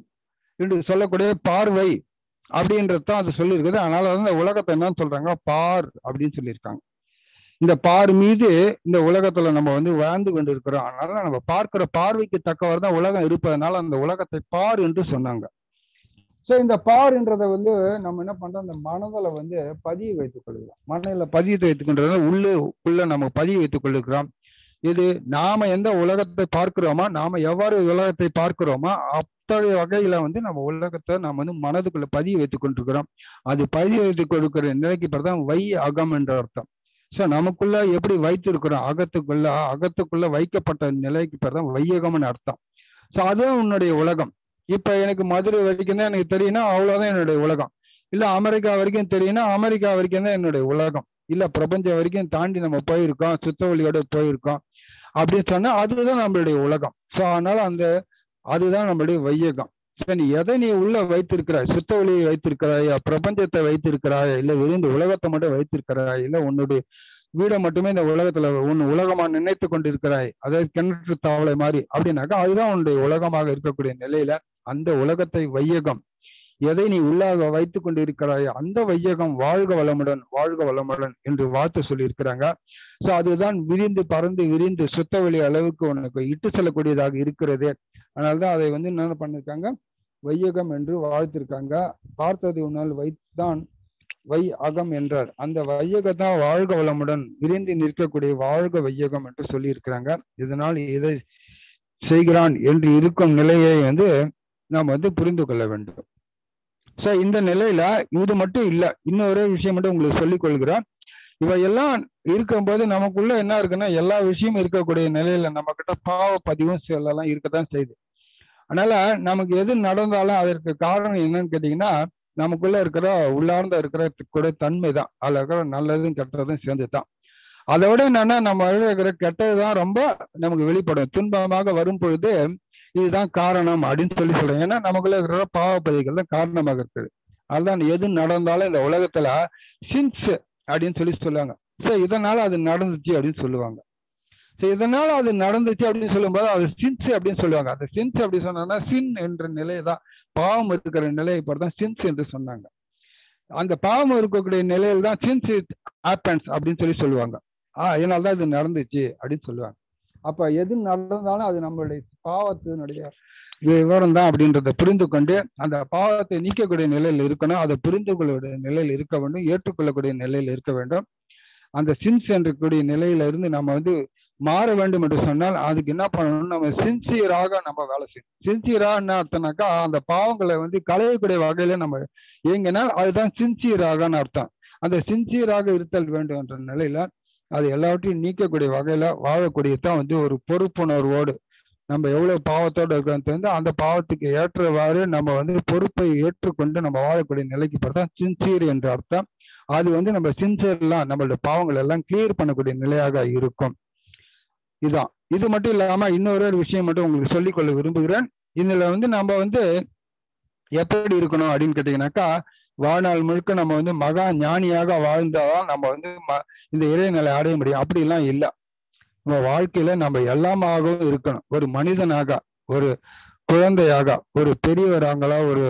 என்று சொல்லக்கூடிய பார்வை அப்படின்றது தான் அது சொல்லியிருக்குது அதனால வந்து இந்த உலகத்தை என்ன சொல்றாங்க பார் அப்படின்னு சொல்லியிருக்காங்க இந்த பார் மீது இந்த உலகத்துல நம்ம வந்து வாழ்ந்து கொண்டு இருக்கிறோம் அதனால நம்ம பார்க்கிற பார்வைக்கு தக்கவர் தான் உலகம் இருப்பதனால அந்த உலகத்தை பார் என்று சொன்னாங்க ஸோ இந்த பார்ன்றதை வந்து நம்ம என்ன பண்றோம் அந்த மனதில் வந்து பதிய வைத்துக் கொள்கிறோம் மனதில் பதியத்தை வைத்துக்கொண்டது உள்ளே உள்ள நம்ம பதிய வைத்துக் கொள்கிறோம் இது நாம எந்த உலகத்தை பார்க்கிறோமோ நாம எவ்வாறு உலகத்தை பார்க்கிறோமோ அத்தகைய வகையில வந்து நம்ம உலகத்தை நாம் வந்து மனதுக்குள்ள பதிய வைத்துக் கொண்டிருக்கிறோம் அது பதிய வைத்துக் கொடுக்கிற நிலைக்கு பிறதான் வை அகம் என்ற அர்த்தம் ஸோ நமக்குள்ள எப்படி வைத்திருக்கிறோம் அகத்துக்குள்ள அகத்துக்குள்ள வைக்கப்பட்ட நிலைக்கு பிறதான் வையகம்னு அர்த்தம் ஸோ அதுதான் உன்னுடைய உலகம் இப்ப எனக்கு மதுரை வரைக்கும் தான் எனக்கு தெரியும்னா அவ்வளவுதான் என்னுடைய உலகம் இல்ல அமெரிக்கா வரைக்கும் தெரியும்னா அமெரிக்கா வரைக்கும் தான் என்னுடைய உலகம் இல்ல பிரபஞ்சம் வரைக்கும் தாண்டி நம்ம போயிருக்கோம் சுத்தவழியோட போயிருக்கோம் அப்படின்னு சொன்னா அதுதான் நம்மளுடைய உலகம் ஸோ அதனால அந்த அதுதான் நம்மளுடைய வையகம் சரி நீ எதை நீ உள்ள வைத்திருக்கிறாய் சுத்த ஒளியை வைத்திருக்கிறாயா பிரபஞ்சத்தை வைத்திருக்கிறாயா இல்ல வெறும் இந்த உலகத்தை மட்டும் வைத்திருக்கிறாய் இல்ல உன்னுடைய வீடை மட்டுமே இந்த உலகத்துல உன் உலகமா நினைத்து கொண்டிருக்கிறாய் அதாவது கிணற்று தவளை மாதிரி அப்படின்னாக்கா அதுதான் உன்னுடைய உலகமாக இருக்கக்கூடிய நிலையில அந்த உலகத்தை வையகம் எதை நீ உள்ளாக வைத்துக் கொண்டிருக்கிறாய் அந்த வையகம் வாழ்க வளமுடன் வாழ்க வளமுடன் என்று வாழ்த்து சொல்லியிருக்கிறாங்க சோ அதுதான் விரிந்து பறந்து விரிந்து சுத்தவெளி அளவுக்கு உனக்கு இட்டு செல்லக்கூடியதாக இருக்கிறது அதனால்தான் அதை வந்து என்ன பண்ணிருக்காங்க வையகம் என்று வாழ்த்திருக்காங்க பார்த்தது உன்னால் வைத்தான் வை அகம் என்றார் அந்த வையகத்தான் வாழ்க வளமுடன் விரிந்து நிற்கக்கூடிய வாழ்க வையகம் என்று சொல்லி இருக்கிறாங்க இதனால் இதை செய்கிறான் என்று இருக்கும் நிலையை வந்து நாம் வந்து புரிந்து கொள்ள வேண்டும் சோ இந்த நிலையில இது மட்டும் இல்ல இன்னொரு விஷயம் மட்டும் உங்களுக்கு சொல்லிக் கொள்கிறேன் இவையெல்லாம் இருக்கும்போது நமக்குள்ள என்ன இருக்குன்னா எல்லா விஷயமும் இருக்கக்கூடிய நிலையில நம்ம கிட்ட பாவ பதிவும் சிலெல்லாம் இருக்கத்தான் செய்யுது அதனால நமக்கு எது நடந்தாலும் அதற்கு காரணம் என்னன்னு கேட்டீங்கன்னா நமக்குள்ள இருக்கிற உள்ளார்ந்த இருக்கிற கூட தன்மை தான் அதுல இருக்கிற நல்லதும் கெட்டதும் சேர்ந்து தான் அதை விட என்னன்னா நம்ம இருக்கிற கெட்டதுதான் ரொம்ப நமக்கு வெளிப்படும் துன்பமாக வரும் பொழுது இதுதான் காரணம் அப்படின்னு சொல்லி சொல்றேன் ஏன்னா நமக்குள்ள இருக்கிற பாவப்பதிகள் தான் காரணமாக இருக்குது அதுதான் எது நடந்தாலும் இந்த உலகத்துல சின்ஸ் அப்படின்னு சொல்லி சொல்லுவாங்க ஸோ இதனால அது நடந்துச்சு அப்படின்னு சொல்லுவாங்க ஸோ இதனால அது நடந்துச்சு அப்படின்னு சொல்லும்போது அது சின்ஸ் அப்படின்னு சொல்லுவாங்க அந்த சின்ஸ் அப்படி சொன்னா சின் என்ற நிலை தான் பாவம் இருக்கிற நிலையை தான் சின்ஸ் என்று சொன்னாங்க அந்த பாவம் இருக்கக்கூடிய நிலையில் தான் சின்ஸ் இட் ஆப்பன்ஸ் அப்படின்னு சொல்லி சொல்லுவாங்க ஆஹ் இதனால தான் இது நடந்துச்சு அப்படின்னு சொல்லுவாங்க அப்ப எது நடந்தாலும் அது நம்மளுடைய பாவத்தினுடைய விவரம் தான் அப்படின்றத புரிந்து கொண்டு அந்த பாவத்தை நீக்கக்கூடிய நிலையில் இருக்கணும் அதை புரிந்து கொள்ளக்கூடிய நிலையில் இருக்க வேண்டும் ஏற்றுக்கொள்ளக்கூடிய நிலையில் இருக்க வேண்டும் அந்த சின்ஸ் என்றக்கூடிய நிலையில இருந்து நம்ம வந்து மாற வேண்டும் என்று சொன்னால் அதுக்கு என்ன பண்ணணும் நம்ம சின்சியராக நம்ம வேலை செய்யணும் சின்சியரா என்ன அர்த்தம்னாக்கா அந்த பாவங்களை வந்து களையக்கூடிய வகையில நம்ம இயங்கினால் அதுதான் சின்சியராகன்னு அர்த்தம் அந்த சின்சியராக இருத்தல் வேண்டும் என்ற நிலையில அது எல்லாவற்றையும் நீக்கக்கூடிய வகையில வாழக்கூடியதான் வந்து ஒரு பொறுப்புணர்வோடு நம்ம எவ்வளவு பாவத்தோட இருக்கோம் தெரிந்து அந்த பாவத்துக்கு ஏற்றவாறு நம்ம வந்து பொறுப்பை ஏற்றுக்கொண்டு நம்ம வாழக்கூடிய நிலைக்கு பார்த்தா சின்சியர் என்ற அர்த்தம் அது வந்து நம்ம சின்சியர்லாம் நம்மளோட பாவங்கள் எல்லாம் கிளியர் பண்ணக்கூடிய நிலையாக இருக்கும் இதுதான் இது மட்டும் இல்லாம இன்னொரு ஒரு விஷயம் மட்டும் உங்களுக்கு சொல்லிக்கொள்ள விரும்புகிறேன் இதுல வந்து நம்ம வந்து எப்படி இருக்கணும் அப்படின்னு கேட்டீங்கன்னாக்கா வாழ்நாள் முழுக்க நம்ம வந்து மகா ஞானியாக வாழ்ந்தாதான் நம்ம வந்து ம- இந்த இறைநிலை அடைய முடியும் அப்படிலாம் இல்லை நம்ம வாழ்க்கையில நம்ம எல்லாமாகவும் இருக்கணும் ஒரு மனிதனாக ஒரு குழந்தையாக ஒரு பெரியவராங்களா ஒரு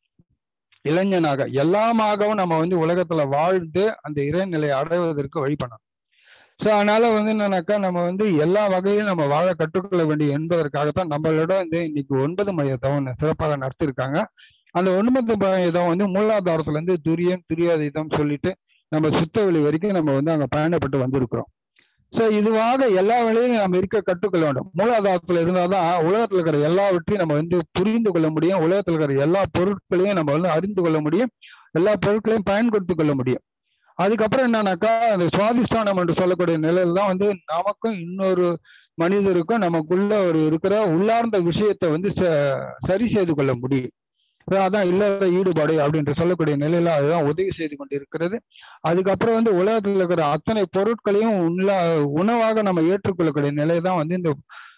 இளைஞனாக எல்லாமாகவும் நம்ம வந்து உலகத்துல வாழ்ந்து அந்த இறைநிலையை அடைவதற்கு வழி பண்ணணும் ஸோ அதனால வந்து என்னன்னாக்கா நம்ம வந்து எல்லா வகையிலும் நம்ம வாழ கற்றுக்கொள்ள வேண்டிய என்பதற்காகத்தான் நம்மளோட வந்து இன்னைக்கு ஒன்பது மையத்தவம் சிறப்பாக நடத்திருக்காங்க அந்த ஒன்பது மையத்தவம் வந்து மூலாதாரத்துல இருந்து துரியம் துரியாதீதம் சொல்லிட்டு நம்ம சுத்தவெளி வரைக்கும் நம்ம வந்து அங்க பயணப்பட்டு வந்திருக்கிறோம் ஸோ இதுவாக எல்லா வேலையும் நம்ம இருக்க கற்றுக்கொள்ள வேண்டும் மூலாதாரத்துல இருந்தாதான் உலகத்துல இருக்கிற எல்லாவற்றையும் நம்ம வந்து புரிந்து கொள்ள முடியும் உலகத்துல இருக்கிற எல்லா பொருட்களையும் நம்ம வந்து அறிந்து கொள்ள முடியும் எல்லா பொருட்களையும் பயன்படுத்திக் கொள்ள முடியும் அதுக்கப்புறம் என்னன்னாக்கா அந்த சுவாதிஷ்டானம் என்று சொல்லக்கூடிய நிலையில தான் வந்து நமக்கும் இன்னொரு மனிதருக்கும் நமக்குள்ள ஒரு இருக்கிற உள்ளார்ந்த விஷயத்தை வந்து ச- சரி செய்து கொள்ள முடியும் So அதான் இல்லற ஈடுபாடு அப்படின்ற சொல்லக்கூடிய நிலையில அதுதான் உதவி செய்து கொண்டு இருக்கிறது அதுக்கப்புறம் வந்து உலகத்தில் இருக்கிற அத்தனை பொருட்களையும் உள்ள உணவாக நம்ம ஏற்றுக்கொள்ளக்கூடிய நிலை தான் வந்து இந்த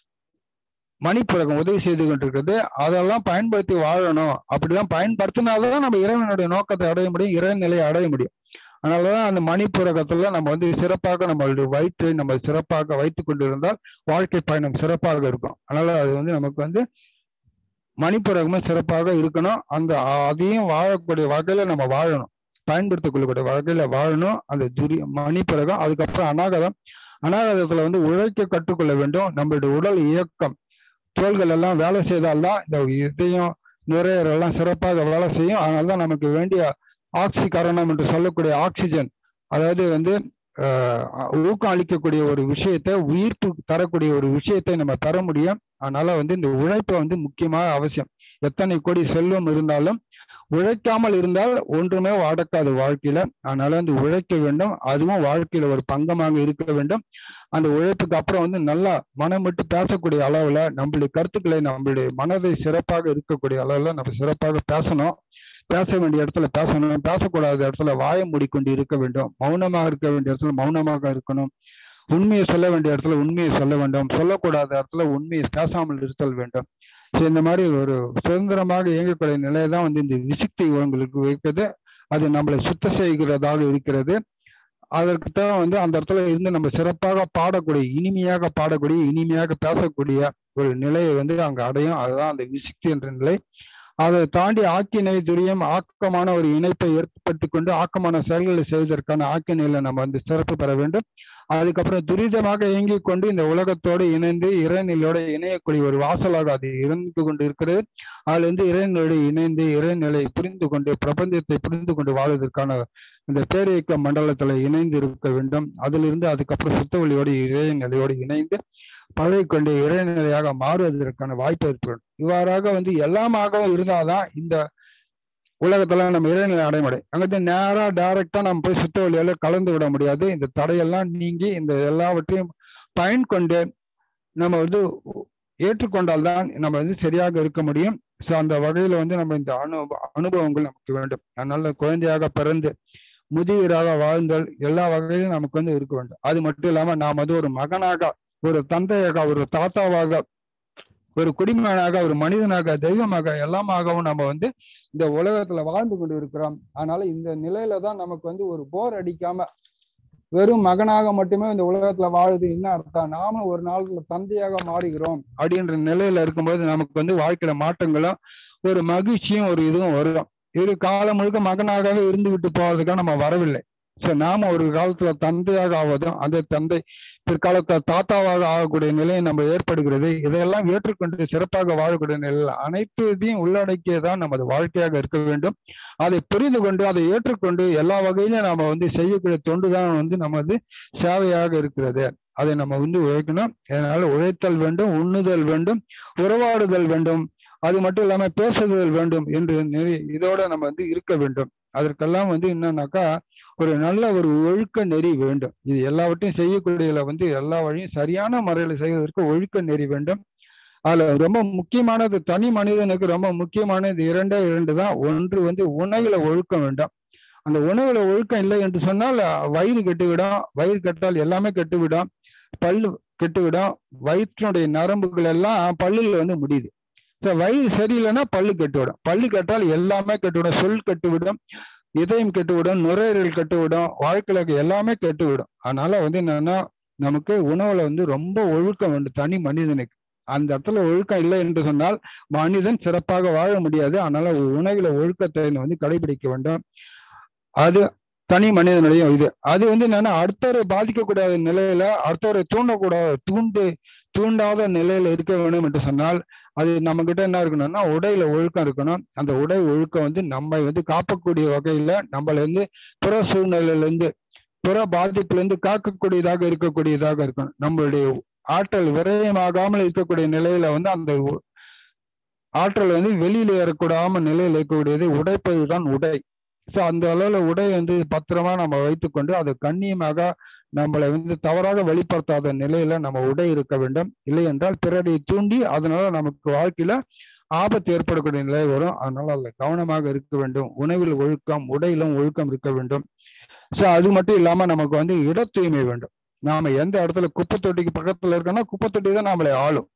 மணிப்புழக்கம் உதவி செய்து கொண்டிருக்கிறது அதெல்லாம் பயன்படுத்தி வாழணும் அப்படிலாம் பயன்படுத்தினால்தான் நம்ம இறைவனுடைய நோக்கத்தை அடைய முடியும் இறைநிலையை அடைய முடியும் அதனாலதான் அந்த மணிப்புறகத்துல நம்ம வந்து சிறப்பாக நம்மளுடைய வயிற்றை நம்ம சிறப்பாக வைத்துக் கொண்டிருந்தால் வாழ்க்கை பயணம் சிறப்பாக இருக்கும் அதனால அது வந்து நமக்கு வந்து மணிப்புறகமும் சிறப்பாக இருக்கணும் அந்த அதையும் வாழக்கூடிய வகையில நம்ம வாழணும் பயன்படுத்திக் கொள்ளக்கூடிய வகையில வாழணும் அந்த துரி மணிப்புறகம் அதுக்கப்புறம் அநாகதம் அநாகதத்துல வந்து உழைக்க கற்றுக்கொள்ள வேண்டும் நம்மளுடைய உடல் இயக்கம் தோள்கள் எல்லாம் வேலை செய்தால்தான் இந்த இதயம் நுரையீரல் எல்லாம் சிறப்பாக வேலை செய்யும் அதனாலதான் நமக்கு வேண்டிய ஆக்சிகரணம் என்று சொல்லக்கூடிய ஆக்சிஜன் அதாவது வந்து ஆஹ், ஊக்கம் அளிக்கக்கூடிய ஒரு விஷயத்தை உயிர்ப்பு தரக்கூடிய ஒரு விஷயத்தை நம்ம பெற முடியும் அதனால வந்து இந்த உழைப்பு வந்து முக்கியமாக அவசியம் எத்தனை கோடி செல்வம் இருந்தாலும் உழைக்காமல் இருந்தால் ஒன்றுமே அடக்காது வாழ்க்கையில அதனால வந்து உழைக்க வேண்டும் அதுவும் வாழ்க்கையில ஒரு பங்கமாக இருக்க வேண்டும் அந்த உழைப்புக்கு அப்புறம் வந்து நல்லா மனம் விட்டு பேசக்கூடிய அளவுல நம்மளுடைய கருத்துக்களை நம்மளுடைய மனதை சிறப்பாக இருக்கக்கூடிய அளவுல நம்ம சிறப்பாக பேசணும் பேச வேண்டிய இடத்துல பேசணும் பேசக்கூடாத இடத்துல வாயை மூடிக்கொண்டு இருக்க வேண்டும் மௌனமாக இருக்க வேண்டிய இடத்துல மௌனமாக இருக்கணும் உண்மையை சொல்ல வேண்டிய இடத்துல உண்மையை சொல்ல வேண்டும் சொல்லக்கூடாத இடத்துல உண்மையை பேசாமல் இருத்தல் வேண்டும் ஸோ இந்த மாதிரி ஒரு சுதந்திரமாக இயங்கக்கூடிய நிலையை தான் வந்து இந்த விசிக்தி உங்களுக்கு வைக்கிறது அது நம்மளை சுத்த செய்கிறதாக இருக்கிறது அதற்கு தான் வந்து அந்த இடத்துல இருந்து நம்ம சிறப்பாக பாடக்கூடிய இனிமையாக பாடக்கூடிய இனிமையாக பேசக்கூடிய ஒரு நிலையை வந்து அங்க அடையும் அதுதான் அந்த விசிக்தி என்ற நிலை அதை தாண்டி ஆக்கினை துரியம் ஆக்கமான ஒரு இணைப்பை ஏற்படுத்தி கொண்டு ஆக்கமான செயல்களை செய்வதற்கான ஆக்கினையில நம்ம வந்து சிறப்பு பெற வேண்டும் அதுக்கப்புறம் துரிதமாக இயங்கிக் கொண்டு இந்த உலகத்தோடு இணைந்து இறைநிலையோட இணையக்கூடிய ஒரு வாசலாக அது இருந்து கொண்டு இருக்கிறது அதுல இருந்து இறைநிலையோடு இணைந்து இறைநிலை புரிந்து கொண்டு பிரபஞ்சத்தை புரிந்து கொண்டு வாழ்வதற்கான இந்த பேரியக்க மண்டலத்துல இணைந்து இருக்க வேண்டும் அதிலிருந்து அதுக்கப்புறம் சுத்த வழியோடு இறைநிலையோடு இணைந்து பழகிக்கொண்டு இறைநிலையாக மாறுவதற்கான வாய்ப்பு ஏற்படும் இவ்வாறாக வந்து எல்லாமாகவும் இருந்தாதான் இந்த உலகத்துல நம்ம இறைநிலை அடைய முடியும் அங்கிட்டு நேரா டைரக்டா நம்ம போய் சுத்த வழியால கலந்து விட முடியாது இந்த தடையெல்லாம் நீங்கி இந்த எல்லாவற்றையும் பயன் கொண்டு நம்ம வந்து ஏற்றுக்கொண்டால்தான் நம்ம வந்து சரியாக இருக்க முடியும் ஸோ அந்த வகையில வந்து நம்ம இந்த அனு அனுபவங்கள் நமக்கு வேண்டும் அதனால குழந்தையாக பிறந்து முதியவராக வாழ்ந்தல் எல்லா வகையிலும் நமக்கு வந்து இருக்க வேண்டும் அது மட்டும் இல்லாம நாம் வந்து ஒரு மகனாக ஒரு தந்தையாக ஒரு தாத்தாவாக ஒரு குடிமகனாக ஒரு மனிதனாக தெய்வமாக எல்லாமாகவும் நம்ம வந்து இந்த உலகத்துல வாழ்ந்து கொண்டு இருக்கிறோம் அதனால இந்த நிலையில தான் நமக்கு வந்து ஒரு போர் அடிக்காம வெறும் மகனாக மட்டுமே இந்த உலகத்துல வாழுது என்ன அர்த்தம் நாமும் ஒரு நாள்ல தந்தையாக மாறுகிறோம் அப்படின்ற நிலையில இருக்கும்போது நமக்கு வந்து வாழ்க்கையில மாற்றங்களும் ஒரு மகிழ்ச்சியும் ஒரு இதுவும் வரும் இரு காலம் முழுக்க மகனாகவே இருந்து விட்டு போவதுக்காக நம்ம வரவில்லை ஸோ நாம ஒரு காலத்துல தந்தையாக ஆவதும் அந்த தந்தை பிற்காலத்துல தாத்தாவாக ஆகக்கூடிய நிலை நம்ம ஏற்படுகிறது இதையெல்லாம் ஏற்றுக்கொண்டு சிறப்பாக வாழக்கூடிய நிலையில் அனைத்து இதையும் உள்ளடக்கியதான் நமது வாழ்க்கையாக இருக்க வேண்டும் அதை புரிந்து கொண்டு அதை ஏற்றுக்கொண்டு எல்லா வகையிலும் நாம வந்து செய்யக்கூடிய தொண்டுதான் வந்து நமது சேவையாக இருக்கிறது அதை நம்ம வந்து உழைக்கணும் அதனால உழைத்தல் வேண்டும் உண்ணுதல் வேண்டும் உறவாடுதல் வேண்டும் அது மட்டும் இல்லாம பேசுதல் வேண்டும் என்று நெறி இதோட நம்ம வந்து இருக்க வேண்டும் அதற்கெல்லாம் வந்து என்னன்னாக்கா ஒரு நல்ல ஒரு ஒழுக்க நெறி வேண்டும் இது எல்லாவற்றையும் செய்யக்கூடியதுல வந்து எல்லா வழியும் சரியான முறையில செய்வதற்கு ஒழுக்க நெறி வேண்டும் அதுல ரொம்ப முக்கியமானது தனி மனிதனுக்கு ரொம்ப முக்கியமானது இரண்டே இரண்டு தான் ஒன்று வந்து உணவுல ஒழுக்கம் வேண்டும் அந்த உணவுல ஒழுக்கம் இல்லை என்று சொன்னால் வயிறு கெட்டுவிடும் வயிறு கெட்டால் எல்லாமே கெட்டுவிடும் பல்லு கெட்டுவிடும் வயிற்றினுடைய நரம்புகள் எல்லாம் பல்லுல வந்து முடியுது ஸோ வயிறு சரியில்லைன்னா பல்லு கெட்டுவிடும் பல்லு கெட்டால் எல்லாமே கெட்டுவிடும் சொல் கெட்டுவிடும் இதயம் கெட்டுவிடும் நுரையீரல் கெட்டுவிடும் வாழ்க்கையில எல்லாமே கெட்டுவிடும் அதனால வந்து என்னன்னா நமக்கு உணவுல வந்து ரொம்ப ஒழுக்கம் வேண்டும் தனி மனிதனுக்கு அந்த இடத்துல ஒழுக்கம் இல்லை என்று சொன்னால் மனிதன் சிறப்பாக வாழ முடியாது அதனால உணவுல ஒழுக்கத்தை வந்து கடைபிடிக்க வேண்டும் அது தனி மனிதனுடைய இது அது வந்து என்னன்னா அடுத்தவரை பாதிக்கக்கூடாத நிலையில அடுத்தவரை தூண்டக்கூடாத தூண்டு தூண்டாத நிலையில இருக்க வேண்டும் என்று சொன்னால் அது நம்ம கிட்ட என்ன இருக்கணும்னா உடையில ஒழுக்கம் இருக்கணும் அந்த உடை ஒழுக்கம் வந்து நம்ம வந்து காப்பக்கூடிய வகையில நம்மள வந்து புற சூழ்நிலையில இருந்து புற பாதிப்புல இருந்து காக்கக்கூடியதாக இருக்கக்கூடியதாக இருக்கணும் நம்மளுடைய ஆற்றல் விரயமாகாமல் இருக்கக்கூடிய நிலையில வந்து அந்த ஆற்றல் வந்து வெளியில ஏறக்கூடாம நிலையில இருக்கக்கூடியது உடைப்பது தான் உடை ஸோ அந்த அளவுல உடை வந்து பத்திரமா நம்ம வைத்துக்கொண்டு அது கண்ணியமாக நம்மளை வந்து தவறாக வெளிப்படுத்தாத நிலையில நம்ம உடை இருக்க வேண்டும் இல்லை என்றால் பிறரை தூண்டி அதனால நமக்கு வாழ்க்கையில ஆபத்து ஏற்படக்கூடிய நிலை வரும் அதனால அதுல கவனமாக இருக்க வேண்டும் உணவில் ஒழுக்கம் உடையிலும் ஒழுக்கம் இருக்க வேண்டும் ஸோ அது மட்டும் இல்லாம நமக்கு வந்து இட தூய்மை வேண்டும் நாம எந்த இடத்துல குப்பை தொட்டிக்கு பக்கத்துல இருக்கோம்னா குப்பை தொட்டி தான் நம்மளை ஆளும்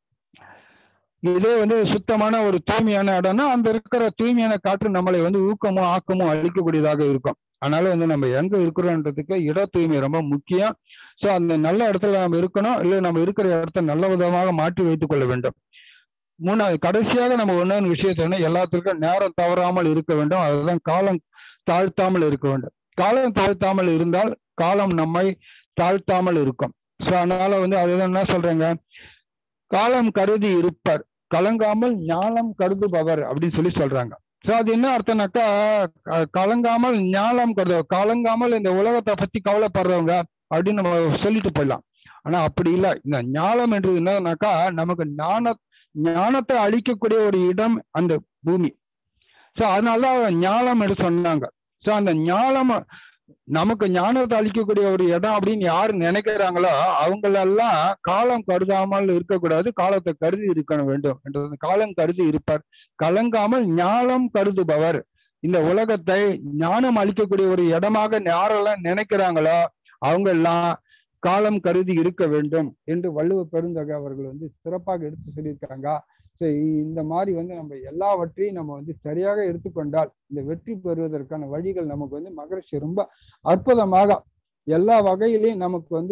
இதே வந்து சுத்தமான ஒரு தூய்மையான இடம்னா அந்த இருக்கிற தூய்மையான காற்று நம்மளை வந்து ஊக்கமும் ஆக்கமும் அளிக்கக்கூடியதாக இருக்கும் அதனால வந்து நம்ம எங்க இருக்கிறோன்றதுக்கு இட தூய்மை ரொம்ப முக்கியம் ஸோ அந்த நல்ல இடத்துல நம்ம இருக்கணும் இல்லை நம்ம இருக்கிற இடத்த நல்ல விதமாக மாற்றி வைத்துக் கொள்ள வேண்டும் மூணாவது கடைசியாக நம்ம ஒன்னொன்று விஷயத்தை எல்லாத்திற்கும் நேரம் தவறாமல் இருக்க வேண்டும் அதுதான் காலம் தாழ்த்தாமல் இருக்க வேண்டும் காலம் தாழ்த்தாமல் இருந்தால் காலம் நம்மை தாழ்த்தாமல் இருக்கும் ஸோ அதனால வந்து அதுதான் என்ன சொல்றேங்க காலம் கருதி இருப்பர் கலங்காமல் ஞானம் கருதுபவர் அப்படின்னு சொல்லி சொல்றாங்க ஸோ அது என்ன அர்த்தம்னாக்கா கலங்காமல் ஞானம் கருது கலங்காமல் இந்த உலகத்தை பத்தி கவலைப்படுறவங்க அப்படின்னு நம்ம சொல்லிட்டு போயிடலாம் ஆனா அப்படி இல்லை இந்த ஞானம் என்று என்னன்னாக்கா நமக்கு ஞான ஞானத்தை அழிக்கக்கூடிய ஒரு இடம் அந்த பூமி ஸோ அதனாலதான் ஞானம் என்று சொன்னாங்க ஸோ அந்த ஞானம் நமக்கு ஞானத்தை அளிக்கக்கூடிய ஒரு இடம் அப்படின்னு யாரு நினைக்கிறாங்களோ அவங்களெல்லாம் காலம் கருதாமல் இருக்கக்கூடாது காலத்தை கருதி இருக்க வேண்டும் என்றது காலம் கருதி இருப்பார் கலங்காமல் ஞானம் கருதுபவர் இந்த உலகத்தை ஞானம் அளிக்கக்கூடிய ஒரு இடமாக யாரெல்லாம் நினைக்கிறாங்களோ அவங்க எல்லாம் காலம் கருதி இருக்க வேண்டும் என்று வள்ளுவ பெருந்தகை அவர்கள் வந்து சிறப்பாக எடுத்து சொல்லியிருக்காங்க ஸோ இந்த மாதிரி வந்து நம்ம எல்லாவற்றையும் நம்ம வந்து சரியாக எடுத்துக்கொண்டால் இந்த வெற்றி பெறுவதற்கான வழிகள் நமக்கு வந்து மகரிஷி ரொம்ப அற்புதமாக எல்லா வகையிலையும் நமக்கு வந்து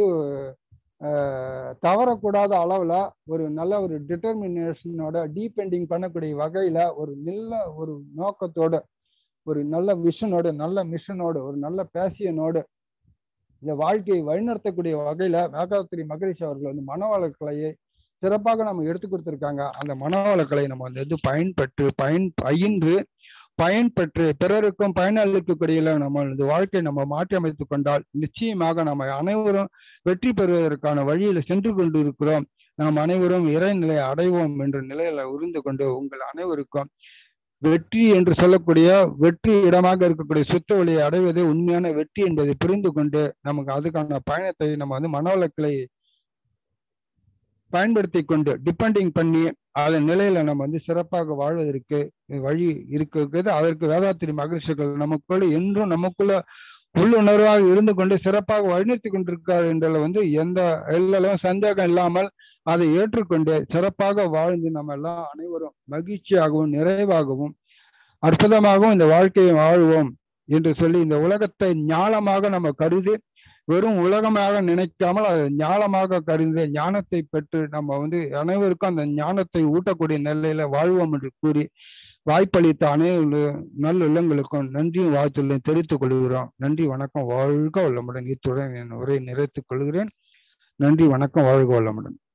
தவறக்கூடாத அளவுல ஒரு நல்ல ஒரு டிட்டர்மினேஷனோட டீபெண்டிங் பண்ணக்கூடிய வகையில ஒரு நல்ல ஒரு நோக்கத்தோட ஒரு நல்ல விஷனோட நல்ல மிஷனோட ஒரு நல்ல பேசியனோடு இந்த வாழ்க்கையை வழிநடத்தக்கூடிய வகையில வேகாத்திரி மகரிஷி அவர்கள் வந்து மனவள கலையை சிறப்பாக நம்ம எடுத்து கொடுத்துருக்காங்க அந்த மனவள கலையை நம்ம வந்து பயன்பெற்று பயன் பயின்று பயன்பெற்று பிறருக்கும் பயனளிக்கக்கூடிய நம்ம இந்த வாழ்க்கையை நம்ம மாற்றி அமைத்து கொண்டால் நிச்சயமாக நம்ம அனைவரும் வெற்றி பெறுவதற்கான வழியில சென்று கொண்டு இருக்கிறோம் நாம் அனைவரும் இறைநிலை அடைவோம் என்ற நிலையில உருந்து கொண்டு உங்கள் அனைவருக்கும் வெற்றி என்று சொல்லக்கூடிய வெற்றி இடமாக இருக்கக்கூடிய சுத்த வழியை அடைவதே உண்மையான வெற்றி என்பதை புரிந்து கொண்டு நமக்கு அதுக்கான பயணத்தை நம்ம வந்து மனவளக்கலை பயன்படுத்தி கொண்டு டிபெண்டிங் பண்ணி அதன் நிலையில நம்ம வந்து சிறப்பாக வாழ்வதற்கு வழி இருக்கிறது அதற்கு வேதாத்திரி மகிழ்ச்சிகள் நமக்குள்ள என்றும் நமக்குள்ள உள்ளுணர்வாக இருந்து கொண்டு சிறப்பாக வழிநடத்தி கொண்டிருக்கார் என்றதில் வந்து எந்த எல்லாம் சந்தேகம் இல்லாமல் அதை ஏற்றுக்கொண்டு சிறப்பாக வாழ்ந்து நம்ம எல்லாம் அனைவரும் மகிழ்ச்சியாகவும் நிறைவாகவும் அற்புதமாகவும் இந்த வாழ்க்கையை வாழ்வோம் என்று சொல்லி இந்த உலகத்தை ஞானமாக நம்ம கருதி வெறும் உலகமாக நினைக்காமல் அதை ஞானமாக கருதி ஞானத்தை பெற்று நம்ம வந்து அனைவருக்கும் அந்த ஞானத்தை ஊட்டக்கூடிய நிலையில வாழ்வோம் என்று கூறி வாய்ப்பளித்த அனைவரு நல்ல இல்லங்களுக்கும் நன்றியும் வாழ்த்துள்ளையும் தெரிவித்துக் கொள்கிறோம் நன்றி வணக்கம் வாழ்க வல்லமுடன் இத்துடன் என் உரை நிறைத்துக் கொள்கிறேன் நன்றி வணக்கம் வாழ்க வல்லமுடன்